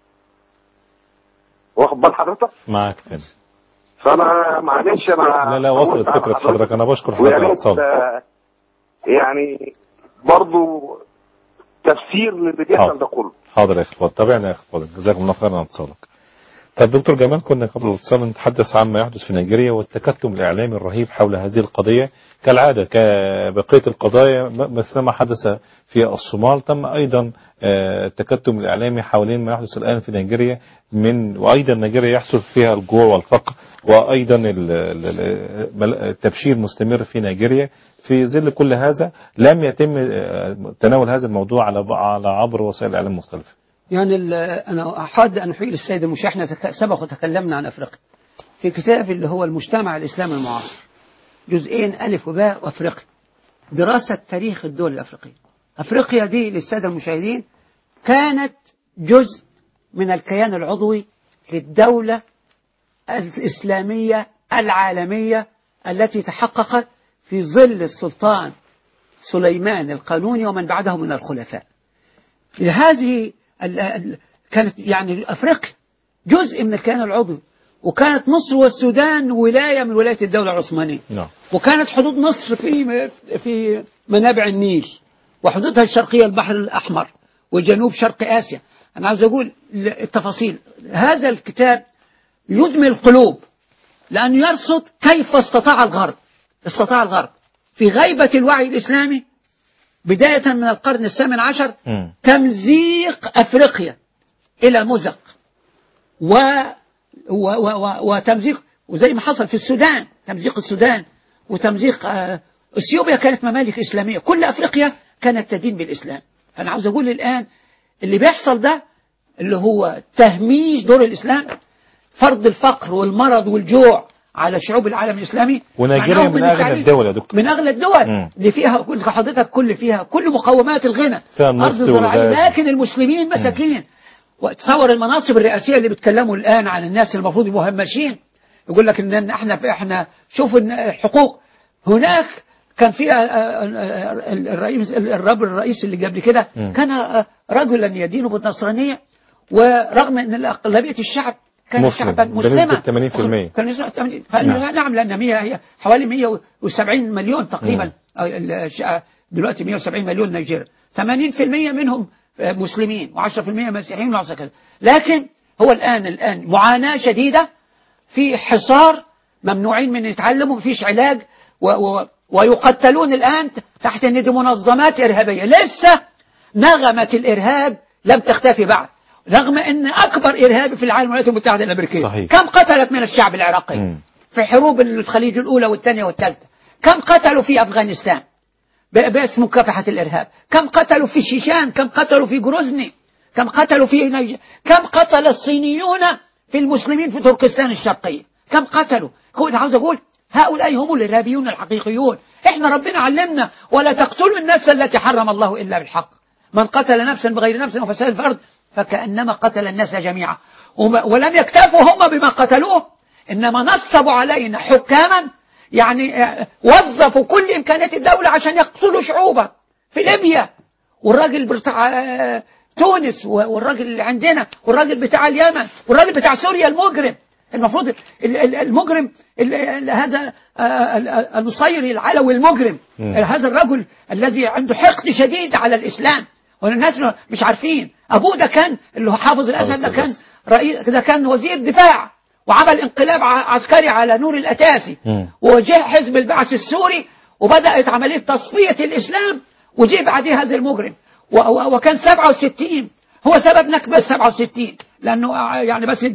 واخد بال حضرتك معاك فين فانا معلش انا لا لا وصلت فكرة حضرتك أنا بشكر حضرتك ويا على ريت الاتصال آه، يعني برضو تفسير للي بيحصل ده كله حاضر يا اخي فاضل تابعنا يا اخي فاضل جزاكم الله خيرا على اتصالك طيب دكتور جمال كنا قبل الاتصال نتحدث عن ما يحدث في نيجيريا والتكتم الاعلامي الرهيب حول هذه القضيه كالعاده كبقيه القضايا م- مثل ما حدث في الصومال تم ايضا آه، التكتم الاعلامي حوالين ما يحدث الان في نيجيريا من وايضا نيجيريا يحصل فيها الجوع والفقر وايضا ال- ال- ال- التبشير مستمر في نيجيريا في ظل كل هذا لم يتم آه، تناول هذا الموضوع على على عبر وسائل الاعلام المختلفه يعني ال- أنا أحاد أن أحيل السيد المشاح احنا تك- سبق وتكلمنا عن أفريقيا في في كتاب اللي هو المجتمع الإسلامي المعاصر جزئين ألف وباء وأفريقيا دراسة تاريخ الدول الأفريقية أفريقيا دي للسادة المشاهدين كانت جزء من الكيان العضوي للدولة الإسلامية العالمية التي تحققت في ظل السلطان سليمان القانوني ومن بعده من الخلفاء هذه ال- ال- كانت يعني أفريقيا جزء من الكيان العضوي وكانت مصر والسودان ولاية من ولاية الدولة العثمانية نعم وكانت حدود مصر في في منابع النيل وحدودها الشرقية البحر الأحمر وجنوب شرق آسيا أنا عاوز أقول التفاصيل هذا الكتاب يدمي القلوب لأنه يرصد كيف استطاع الغرب استطاع الغرب في غيبة الوعي الإسلامي بداية من القرن الثامن عشر مم. تمزيق أفريقيا إلى مزق و و و و وتمزيق وزي ما حصل في السودان تمزيق السودان وتمزيق آه، اثيوبيا كانت ممالك اسلاميه كل افريقيا كانت تدين بالاسلام فانا عاوز اقول الان اللي بيحصل ده اللي هو تهميش دور الاسلام فرض الفقر والمرض والجوع على شعوب العالم الاسلامي ونيجيريا معناه من من أغنى التعليم. الدول يا دكتور من اغلى الدول مم. دي فيها كل حضرتك كل فيها كل مقومات الغنى فيها النفط ارض زراعيه والغاز. لكن المسلمين مساكين وتصور المناصب الرئاسيه اللي بيتكلموا الان عن الناس المفروض يبقوا مهمشين يقول لك ان احنا احنا شوف إن الحقوق هناك كان في آه، آه، آه، الرئيس الرب الرئيس اللي قبل كده مم. كان آه، رجلا يدين بالنصرانيه ورغم ان اغلبيه الشعب كان مسلم. شعبا مسلما بنسبة 80%. كان نسبة 80 فقال نعم. نعم. نعم لان 100 هي حوالي 170 مليون تقريبا مم. أو الش- دلوقتي 170 مليون نيجيريا 80% منهم آه، مسلمين و10% مسيحيين و10 كذا لكن هو الان الان معاناه شديده في حصار ممنوعين من يتعلموا مفيش علاج و و ويقتلون الآن تحت ان دي منظمات إرهابية لسه نغمة الإرهاب لم تختفي بعد رغم أن أكبر إرهابي في العالم الولايات المتحدة الأمريكية صحيح. كم قتلت من الشعب العراقي مم. في حروب الخليج الأولى والثانية والثالثة كم قتلوا في أفغانستان ب- باسم مكافحة الإرهاب كم قتلوا في شيشان كم قتلوا في جروزني كم قتلوا في نيج... كم قتل الصينيون في المسلمين في تركستان الشرقية كم قتلوا هو أنا عاوز أقول هؤلاء هم الإرهابيون الحقيقيون إحنا ربنا علمنا ولا تقتلوا النفس التي حرم الله إلا بالحق من قتل نفسا بغير نفس وفساد في الأرض فكأنما قتل الناس جميعا وما- ولم يكتفوا هم بما قتلوه إنما نصبوا علينا حكاما يعني آه، وظفوا كل إمكانيات الدولة عشان يقتلوا شعوبا في ليبيا والراجل بتاع آه، تونس و- والراجل اللي عندنا والراجل بتاع اليمن والراجل بتاع سوريا المجرم المفروض ال- ال- المجرم ال- ال- هذا آه، ال- ال- النصيري العلوي المجرم مم. هذا الرجل الذي عنده حقد شديد على الإسلام والناس مش عارفين أبوه ده كان اللي هو حافظ الأسد ده كان رئيس ده كان وزير دفاع وعمل انقلاب ع- عسكري على نور الأتاسي مم. وجه حزب البعث السوري وبدأت عملية تصفية الإسلام وجه بعديه هذا المجرم و- و- وكان 67 هو سبب نكبة 67 لأنه ع- يعني بس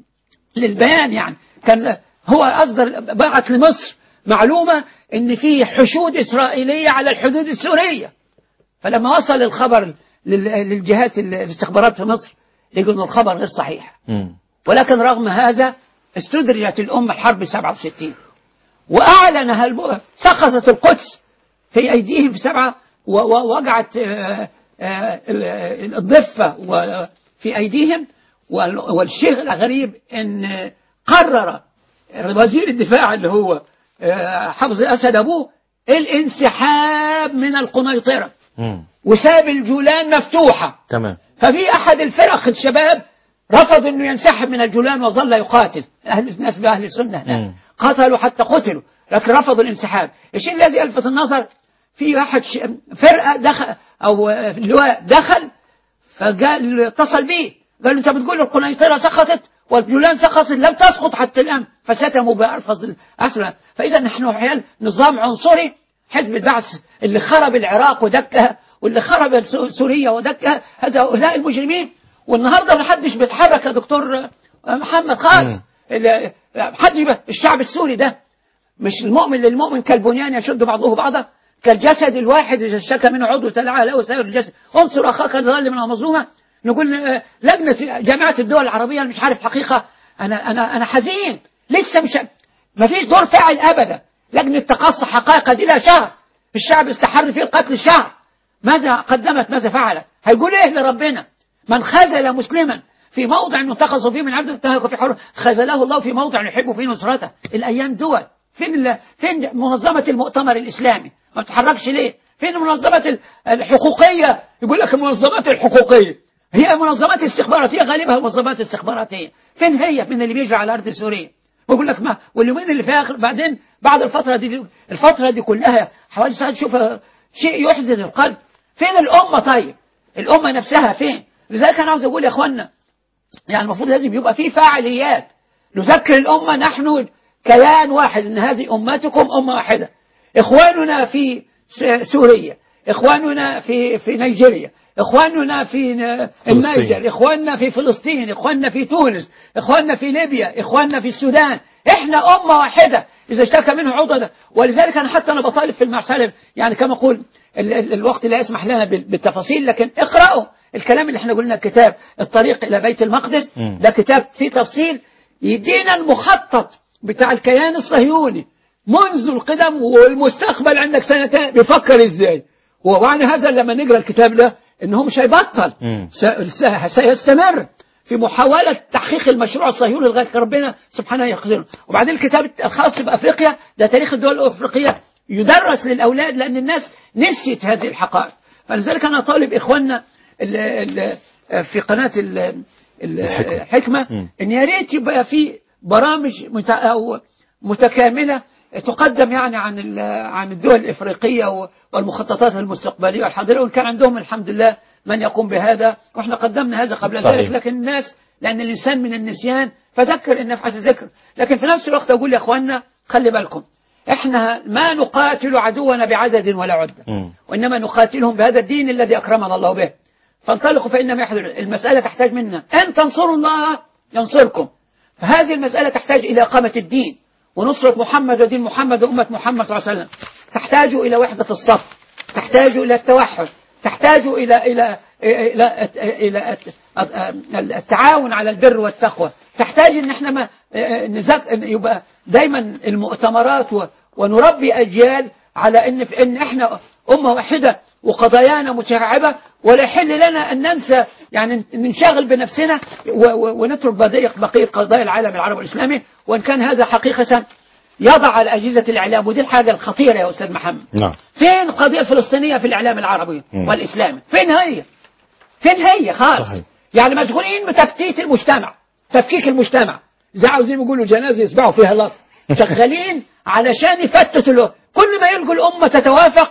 للبيان يعني كان هو أصدر بعت لمصر معلومة إن في حشود إسرائيلية على الحدود السورية فلما وصل الخبر لل- للجهات الاستخبارات في مصر لقوا إن الخبر غير صحيح مم. ولكن رغم هذا استدرجت الأمة الحرب 67 وأعلن هالب- سقطت القدس في أيديهم في سبعة و- ووقعت آه، آه، ال- الضفة و- في أيديهم وال- والشيء الغريب أن قرر وزير الدفاع اللي هو آه، حافظ الأسد أبوه الانسحاب من القنيطرة مم. وساب الجولان مفتوحة تمام ففي أحد الفرق الشباب رفض أنه ينسحب من الجولان وظل يقاتل أهل الناس بأهل السنة هناك مم. قتلوا حتى قتلوا لكن رفضوا الانسحاب الشيء الذي يلفت النظر في واحد ش... فرقة دخل أو آه، لواء دخل فقال اتصل بيه قال له أنت بتقول القنيطرة سقطت والجولان سقطت لم تسقط حتى الآن فشتموا بألفظ الأسرى فإذا نحن عيال نظام عنصري حزب البعث اللي خرب العراق ودكها واللي خرب سو- سوريا ودكها هذا هؤلاء المجرمين والنهارده ما حدش بيتحرك يا دكتور آه، محمد خالص اللي- حد يبقى- الشعب السوري ده مش المؤمن للمؤمن كالبنيان يشد بعضه بعضا كالجسد الواحد إذا اشتكى منه عضو تلعى له سائر الجسد انصر أخاك الظالم من المظلومة نقول آه، لجنة جامعة الدول العربية أنا مش عارف حقيقة أنا أنا أنا حزين لسه مش ما فيش دور فاعل ابدا لجنه تقصي حقائق دي لها شهر الشعب استحر فيه القتل شهر ماذا قدمت ماذا فعلت هيقول ايه لربنا من خذل مسلما في موضع ينتقص فيه من عبد التهك في حر خذله الله في موضع يحب فيه نصرته الايام دول فين ال... فين منظمه المؤتمر الاسلامي ما بتتحركش ليه فين المنظمات ال- الحقوقيه يقول لك المنظمات الحقوقيه هي منظمات استخباراتيه غالبها منظمات استخباراتيه فين هي من اللي بيجري على ارض سوريا بقول لك ما واليومين اللي في اخر بعدين بعد الفتره دي الفتره دي كلها حوالي ساعه تشوف شيء يحزن القلب فين الامه طيب الامه نفسها فين لذلك انا عاوز اقول يا اخوانا يعني المفروض لازم يبقى في فاعليات نذكر الامه نحن كيان واحد ان هذه امتكم امه واحده اخواننا في س- سوريا اخواننا في في نيجيريا اخواننا في ن- النيجر اخواننا في فلسطين اخواننا في تونس اخواننا في ليبيا اخواننا في السودان احنا امه واحده اذا اشتكى منه عضو ده ولذلك انا حتى انا بطالب في المرسله يعني كما اقول ال- ال- الوقت لا يسمح لنا بال- بالتفاصيل لكن اقرأوا الكلام اللي احنا قلنا الكتاب الطريق الى بيت المقدس مم. ده كتاب فيه تفصيل يدينا المخطط بتاع الكيان الصهيوني منذ القدم والمستقبل عندك سنتين بيفكر ازاي ومعنى هذا لما نقرا الكتاب ده انه مش هيبطل مم. س- س- سيستمر في محاولة تحقيق المشروع الصهيوني لغاية ربنا سبحانه يخزنه وبعدين الكتاب الخاص بأفريقيا ده تاريخ الدول الأفريقية يدرس للأولاد لأن الناس نسيت هذه الحقائق فلذلك أنا طالب إخواننا ال ال في قناة ال ال- الحكمة. الحكمة مم. إن يا ريت يبقى في برامج مت- أو متكاملة تقدم يعني عن ال- عن الدول الإفريقية و- والمخططات المستقبلية والحاضرة وإن كان عندهم الحمد لله من يقوم بهذا وإحنا قدمنا هذا قبل صحيح. ذلك لكن الناس لأن الإنسان من النسيان فذكر إن نفعة الذكر لكن في نفس الوقت أقول يا إخواننا خلي بالكم إحنا ما نقاتل عدونا بعدد ولا عدة مم. وإنما نقاتلهم بهذا الدين الذي أكرمنا الله به فانطلقوا فإنما يحضر المسألة تحتاج منا أن تنصروا الله ينصركم فهذه المسألة تحتاج إلى إقامة الدين ونصرة محمد ودين محمد وأمة محمد صلى الله عليه وسلم تحتاج إلى وحدة الصف تحتاج إلى التوحد تحتاج إلى إلى إلى إلى التعاون على البر والتقوى تحتاج إن إحنا ما نزك إن يبقى دايما المؤتمرات و- ونربي أجيال على إن في إن إحنا أمة واحدة وقضايانا متشعبة ولا يحل لنا أن ننسى يعني ننشغل بنفسنا و- و- ونترك بقية بقية قضايا العالم العربي والإسلامي وإن كان هذا حقيقة يضع على أجهزة الإعلام ودي الحاجة الخطيرة يا أستاذ محمد نعم فين القضية الفلسطينية في الإعلام العربي مم. والإسلامي فين هي فين هي خالص صحيح. يعني مشغولين بتفتيت المجتمع تفكيك المجتمع زي عاوزين يقولوا جنازة يسبعوا فيها لط شغالين علشان يفتتوا له كل ما يلقوا الأمة تتوافق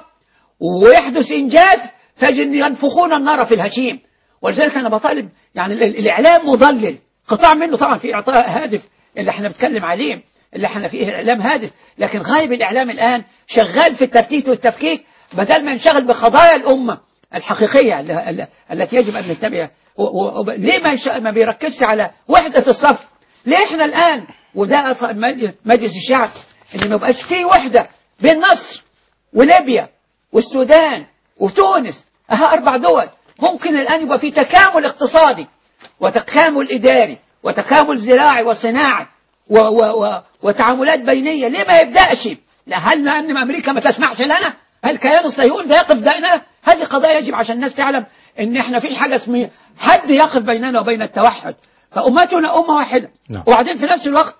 ويحدث إنجاز تجد ينفخون النار في الهشيم ولذلك أنا بطالب يعني ال- الإعلام مضلل قطاع منه طبعا في إعطاء هادف اللي احنا بنتكلم عليه اللي احنا فيه إعلام هادف لكن غايب الإعلام الآن شغال في التفتيت والتفكيك بدل ما ينشغل بقضايا الأمة الحقيقية ال- ال- التي يجب أن نتبعها و- و- وب- ليه ما, يش- ما بيركزش على وحدة الصف ليه احنا الآن وده أط- مج- مجلس الشعب ان ما يبقاش فيه وحدة بين مصر وليبيا والسودان وتونس أها أربع دول ممكن الآن يبقى في تكامل اقتصادي وتكامل إداري وتكامل زراعي وصناعي و و و وتعاملات بينية ليه ما يبدأش لا هل لأن أمريكا ما تسمحش لنا هل كيان الصهيوني ده يقف بيننا هذه قضايا يجب عشان الناس تعلم ان احنا فيش حاجة اسمها حد يقف بيننا وبين التوحد فأمتنا أمة واحدة نعم. وبعدين في نفس الوقت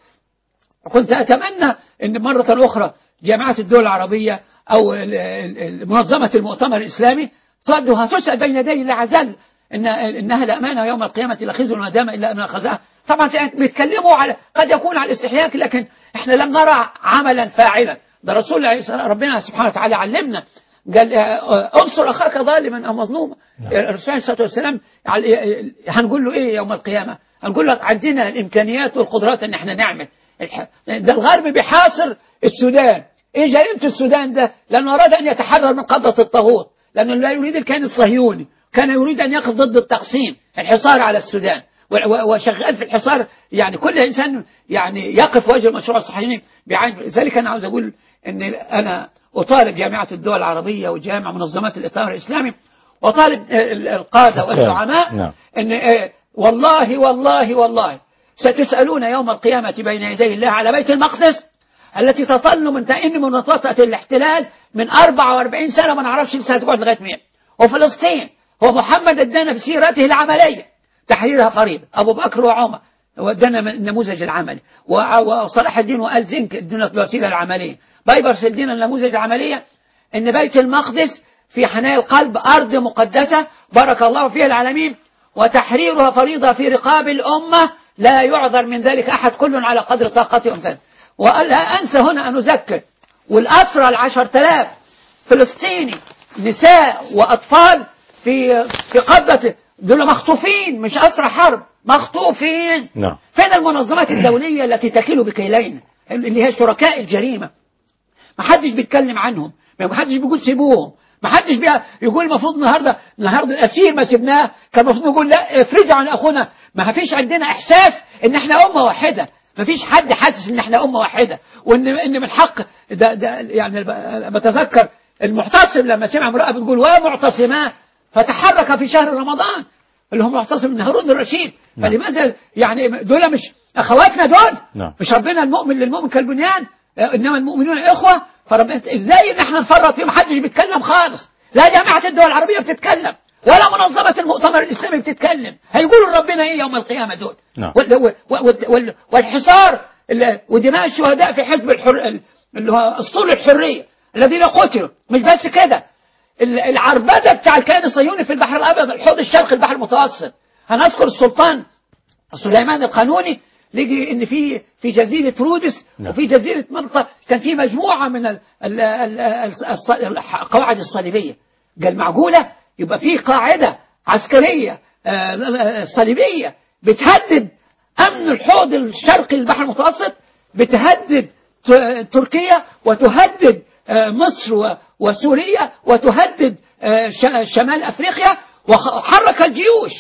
كنت أتمنى أن مرة أخرى جامعات الدول العربية أو ال- ال- ال- منظمة المؤتمر الإسلامي تودها تسأل بين يدي الله عز وجل إن إنها لأمانة يوم القيامة لا خزي وندامة إلا أن أخذها طبعا في بيتكلموا على قد يكون على الاستحياء لكن إحنا لم نرى عملا فاعلا ده رسول الله ربنا سبحانه وتعالى علمنا قال آه، انصر أخاك ظالما أو مظلوما الرسول عليه الصلاة والسلام على- هنقول له إيه يوم القيامة هنقول لك عندنا الإمكانيات والقدرات إن إحنا نعمل الح- ده الغرب بيحاصر السودان ايه جريمة السودان ده لانه اراد ان يتحرر من قبضة الطاغوت لانه لا يريد الكيان الصهيوني كان يريد ان يقف ضد التقسيم الحصار على السودان و- و- وشغال في الحصار يعني كل انسان يعني يقف وجه المشروع الصهيوني بعين لذلك انا عاوز اقول ان انا اطالب جامعة الدول العربية وجامعة منظمات الاطار الاسلامي وطالب ال- القادة والزعماء نعم. ان آه، والله والله والله ستسألون يوم القيامة بين يدي الله على بيت المقدس التي تظل من تئن من وطأة الاحتلال من 44 سنة ما نعرفش لسه هتقعد لغاية مين وفلسطين هو محمد ادانا بسيرته العملية تحريرها فريضة أبو بكر وعمر ودانا النموذج العملي وع- وصلاح الدين وآل زنك ادونا الوسيلة العملية بايبرس ادينا النموذج العملية ان بيت المقدس في حنايا القلب أرض مقدسة بارك الله فيها العالمين وتحريرها فريضة في رقاب الأمة لا يعذر من ذلك أحد كل على قدر طاقته أمثال ولا أنسى هنا أن أذكر والأسرى العشر تلاف فلسطيني نساء وأطفال في في قبضة دول مخطوفين مش أسرى حرب مخطوفين نعم فين المنظمات الدولية التي تكيل بكيلين اللي هي شركاء الجريمة ما حدش بيتكلم عنهم ما حدش بيقول سيبوهم ما حدش بي- يقول المفروض النهارده النهارده الاسير ما سيبناه كان المفروض نقول لا افرجوا عن اخونا ما فيش عندنا احساس ان احنا امه واحده ما فيش حد حاسس ان احنا امه واحده وان ان من حق ده, ده يعني ب- بتذكر المعتصم لما سمع امراه بتقول ومعتصما فتحرك في شهر رمضان اللي هو معتصم بن هارون الرشيد فلماذا يعني دول مش اخواتنا دول نعم. مش ربنا المؤمن للمؤمن كالبنيان آه، انما المؤمنون اخوه فربنا ازاي ان احنا نفرط فيهم محدش بيتكلم خالص لا جامعه الدول العربيه بتتكلم ولا منظمه المؤتمر الاسلامي بتتكلم هيقولوا لربنا ايه يوم القيامه دول نعم. وال- وال- وال- وال- والحصار ال- ودماء الشهداء في حزب الحر اللي هو اسطول الحريه الذين قتلوا مش بس كده ال- العربده بتاع الكيان الصهيوني في البحر الابيض الحوض الشرقي البحر المتوسط هنذكر السلطان سليمان القانوني لقي ان في في جزيره رودس نعم. وفي جزيره مالطا كان في مجموعه من ال ال ال الص- القواعد الصليبيه قال معقوله يبقى في قاعده عسكريه آه، صليبيه بتهدد امن الحوض الشرقي للبحر المتوسط بتهدد ت- تركيا وتهدد آه، مصر و- وسوريا وتهدد آه، ش- شمال افريقيا وخ- وحرك الجيوش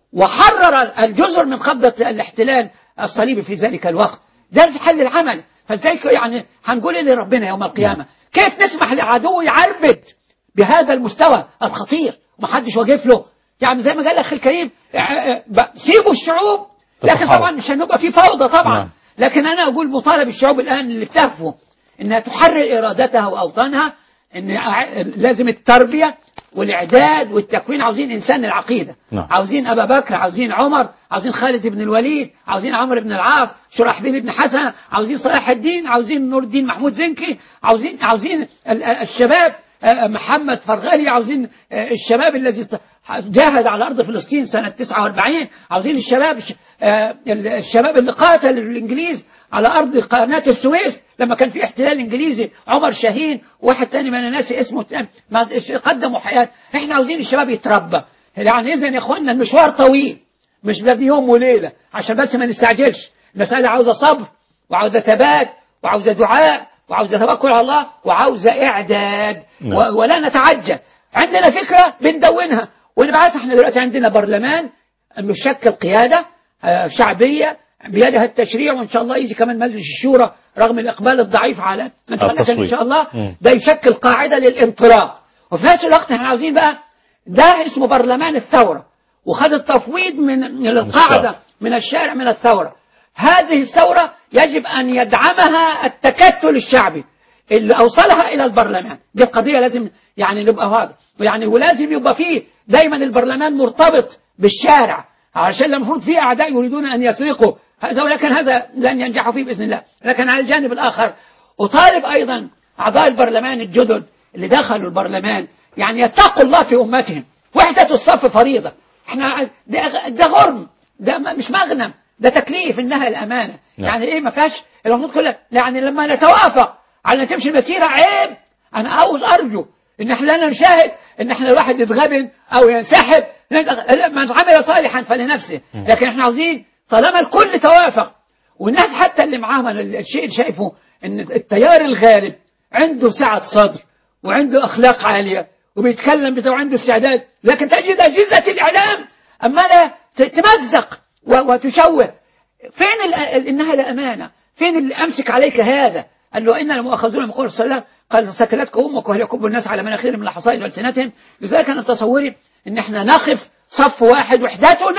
وحرر الجزر من قبضة الاحتلال الصليبي في ذلك الوقت ده في حل العمل فازاي ك- يعني هنقول ايه لربنا يوم القيامة كيف نسمح لعدو يعربد بهذا المستوى الخطير ومحدش واقف له يعني زي ما قال اخي الكريم اه، اه، ب- سيبوا الشعوب لكن تتحرك. طبعا مش هنبقى في فوضى طبعا نعم. لكن انا اقول مطالب الشعوب الان اللي بتهفو انها تحرر ارادتها واوطانها ان ع- لازم التربيه والاعداد والتكوين عاوزين انسان العقيده نعم. عاوزين ابا بكر عاوزين عمر عاوزين خالد بن الوليد عاوزين عمرو بن العاص شرحبيل بن حسن عاوزين صلاح الدين عاوزين نور الدين محمود زنكي عاوزين عاوزين ال- ال- الشباب آه، محمد فرغلي عاوزين آه، الشباب الذي ت- جاهد على ارض فلسطين سنه 49 عاوزين الشباب الش- آه، ال- الشباب اللي قاتل الانجليز على ارض قناه السويس لما كان في احتلال انجليزي عمر شاهين واحد تاني ما انا ناسي اسمه تاني ما قدموا حياه احنا عاوزين الشباب يتربى يعني اذا يا اخوانا المشوار طويل مش بدي يوم وليله عشان بس ما نستعجلش المساله عاوزه صبر وعاوزه ثبات وعاوزه دعاء وعاوزه توكل على الله وعاوزه اعداد نعم. و- ولا نتعجل عندنا فكره بندونها ونبعث احنا دلوقتي عندنا برلمان مشكل قياده آه، شعبيه بيدها التشريع وان شاء الله يجي كمان مجلس الشورى رغم الاقبال الضعيف على ان شاء الله لكن ان التصويت. شاء الله مم. ده يشكل قاعده للانطلاق وفي نفس الوقت احنا عاوزين بقى ده اسمه برلمان الثوره وخد التفويض من من القاعده الشارع. من الشارع من الثوره هذه الثوره يجب ان يدعمها التكتل الشعبي اللي اوصلها الى البرلمان دي القضيه لازم يعني نبقى واضح يعني ولازم يبقى فيه دايما البرلمان مرتبط بالشارع عشان المفروض في اعداء يريدون ان يسرقوا هذا ولكن هذا لن ينجحوا فيه باذن الله لكن على الجانب الاخر اطالب ايضا اعضاء البرلمان الجدد اللي دخلوا البرلمان يعني يتقوا الله في امتهم وحده الصف فريضه احنا ده, ده غرم ده م- مش مغنم ده تكليف انها الامانه نعم. يعني ايه ما فيهاش المفروض كلها يعني لما نتوافق على ان تمشي المسيره عيب انا عاوز ارجو ان احنا لا نشاهد ان احنا الواحد يتغبن او ينسحب لا، من عمل صالحا فلنفسه لكن احنا عاوزين طالما الكل توافق والناس حتى اللي معاهم أنا الشيء اللي شايفه ان التيار الغالب عنده سعة صدر وعنده اخلاق عاليه وبيتكلم بتاع عنده استعداد لكن تجد اجهزه الاعلام اما لا ت- تمزق و- وتشوه فين ال- ال- انها لامانه فين اللي امسك عليك هذا قال له إنا لمؤاخذون من قول صلى الله عليه وسلم قال سكلتك أمك وهل يكب الناس على مناخيرهم من حصائد ألسنتهم لذلك أنا في تصوري إن إحنا نقف صف واحد وحدتنا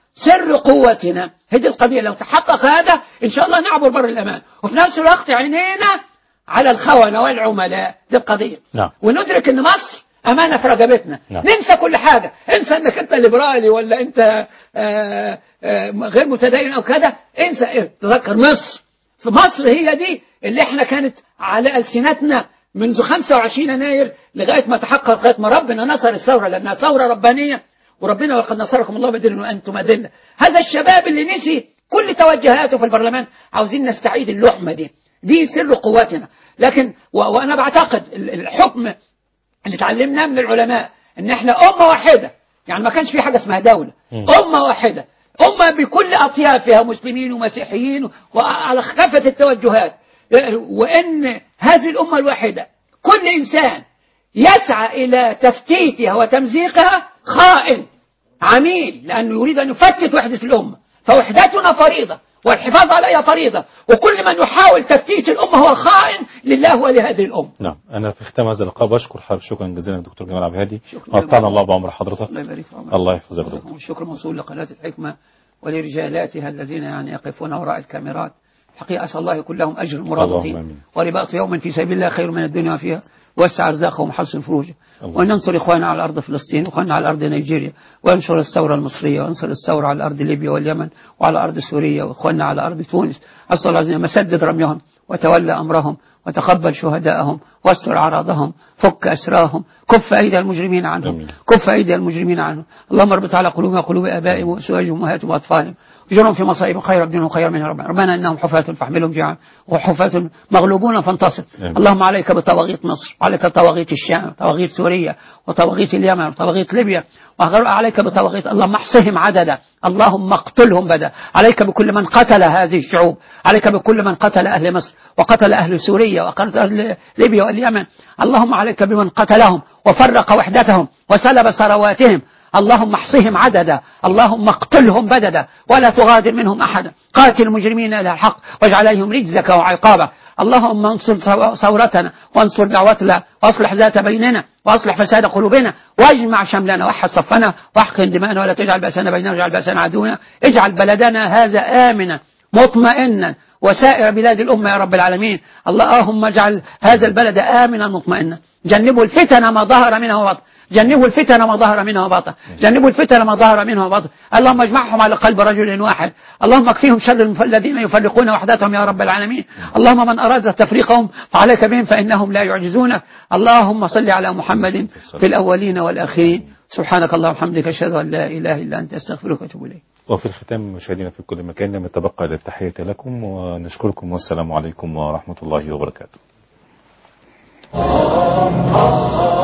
سر قوتنا هذه القضية لو تحقق هذا إن شاء الله نعبر بر الأمان وفي نفس الوقت عينينا على الخونة والعملاء دي القضية نعم وندرك ان مصر امانه في رقبتنا نعم. ننسى كل حاجه انسى انك انت ليبرالي ولا انت آه، آه، غير متدين او كذا انسى إيه؟ تذكر مصر في مصر هي دي اللي احنا كانت على السنتنا منذ 25 يناير لغايه ما تحقق لغايه ما ربنا نصر الثوره لانها ثوره ربانيه وربنا وقد نصركم الله بدين وانتم اذله هذا الشباب اللي نسي كل توجهاته في البرلمان عاوزين نستعيد اللحمه دي دي سر قوتنا لكن و- وانا بعتقد ال- الحكم اللي اتعلمناه من العلماء ان احنا امه واحده يعني ما كانش في حاجه اسمها دوله مم. امه واحده امه بكل اطيافها مسلمين ومسيحيين وعلى كافه التوجهات وان هذه الامه الواحده كل انسان يسعى الى تفتيتها وتمزيقها خائن عميل لانه يريد ان يفتت وحده الامه فوحدتنا فريضه والحفاظ عليها فريضه وكل من يحاول تفتيت الامه هو خائن لله ولهذه الامه نعم أنا في ختام هذا اللقاء بشكر حضرتك شكرا جزيلا دكتور جمال عبد الهادي شكرا أطعنا الله بعمر حضرتك الله يبارك في عمرك الله يحفظك دكتور والشكر موصول لقناة الحكمة ولرجالاتها الذين يعني يقفون وراء الكاميرات حقيقة أسأل الله يكون لهم أجر اللهم مرابطين آمين. ورباط يوم في سبيل الله خير من الدنيا وفيها وسع أرزاقهم وحسن فروجهم الله. وننصر إخواننا على أرض فلسطين وإخواننا على أرض نيجيريا وينشر الثورة المصرية وينصر الثورة على أرض ليبيا واليمن وعلى أرض سوريا وإخواننا على أرض تونس أسأل الله عز وجل مسدد رميهم وتولى أمرهم وتقبل شهداءهم واستر أعراضهم فك أسراهم كف أيدي المجرمين عنهم آمين. كف أيدي المجرمين عنهم اللهم اربط على قلوبنا وقلوب آبائهم وأزواجهم وأمهاتهم وأطفالهم اجرهم في مصائب خير بدينهم خير منها ربنا ربنا إنهم حفاة فاحملهم جميعا وحفاة مغلوبون فانتصر آمين. اللهم عليك بطواغيت مصر وعليك بطواغيت الشام وطواغيت سوريا وطواغيت اليمن وطواغيت ليبيا وعليك بطواغيت اللهم احصهم عددا اللهم اقتلهم بدا عليك بكل من قتل هذه الشعوب عليك بكل من قتل أهل مصر وقتل أهل سوريا وقتل أهل ليبيا واليمن اللهم عليك بمن قتلهم وفرق وحدتهم وسلب ثرواتهم اللهم احصهم عددا اللهم اقتلهم بددا ولا تغادر منهم أحدا قاتل المجرمين إلى الحق واجعل عليهم رجزك وعقابك اللهم انصر ثو- ثورتنا وانصر دعوتنا واصلح ذات بيننا واصلح فساد قلوبنا واجمع شملنا وحد صفنا واحقن دماءنا ولا تجعل بأسنا بيننا واجعل بأسنا عدونا اجعل بلدنا هذا آمنا مطمئنا وسائر بلاد الأمة يا رب العالمين اللهم اجعل هذا البلد آمنا مطمئنا جنبوا الفتن ما ظهر منها وبطن جنبوا الفتن ما ظهر منها وبطن جنبوا الفتن ما ظهر منها وبطن اللهم اجمعهم على قلب رجل واحد اللهم اكفيهم شر الف- الذين يفرقون وحدتهم يا رب العالمين اللهم من أراد تفريقهم فعليك بهم فإنهم لا يعجزونك اللهم صل على محمد في الأولين والآخرين سبحانك اللهم وبحمدك أشهد أن لا إله إلا أنت أستغفرك وأتوب إليك وفي الختام مشاهدينا في كل مكان لم يتبقى إلا التحية لكم ونشكركم والسلام عليكم ورحمة الله وبركاته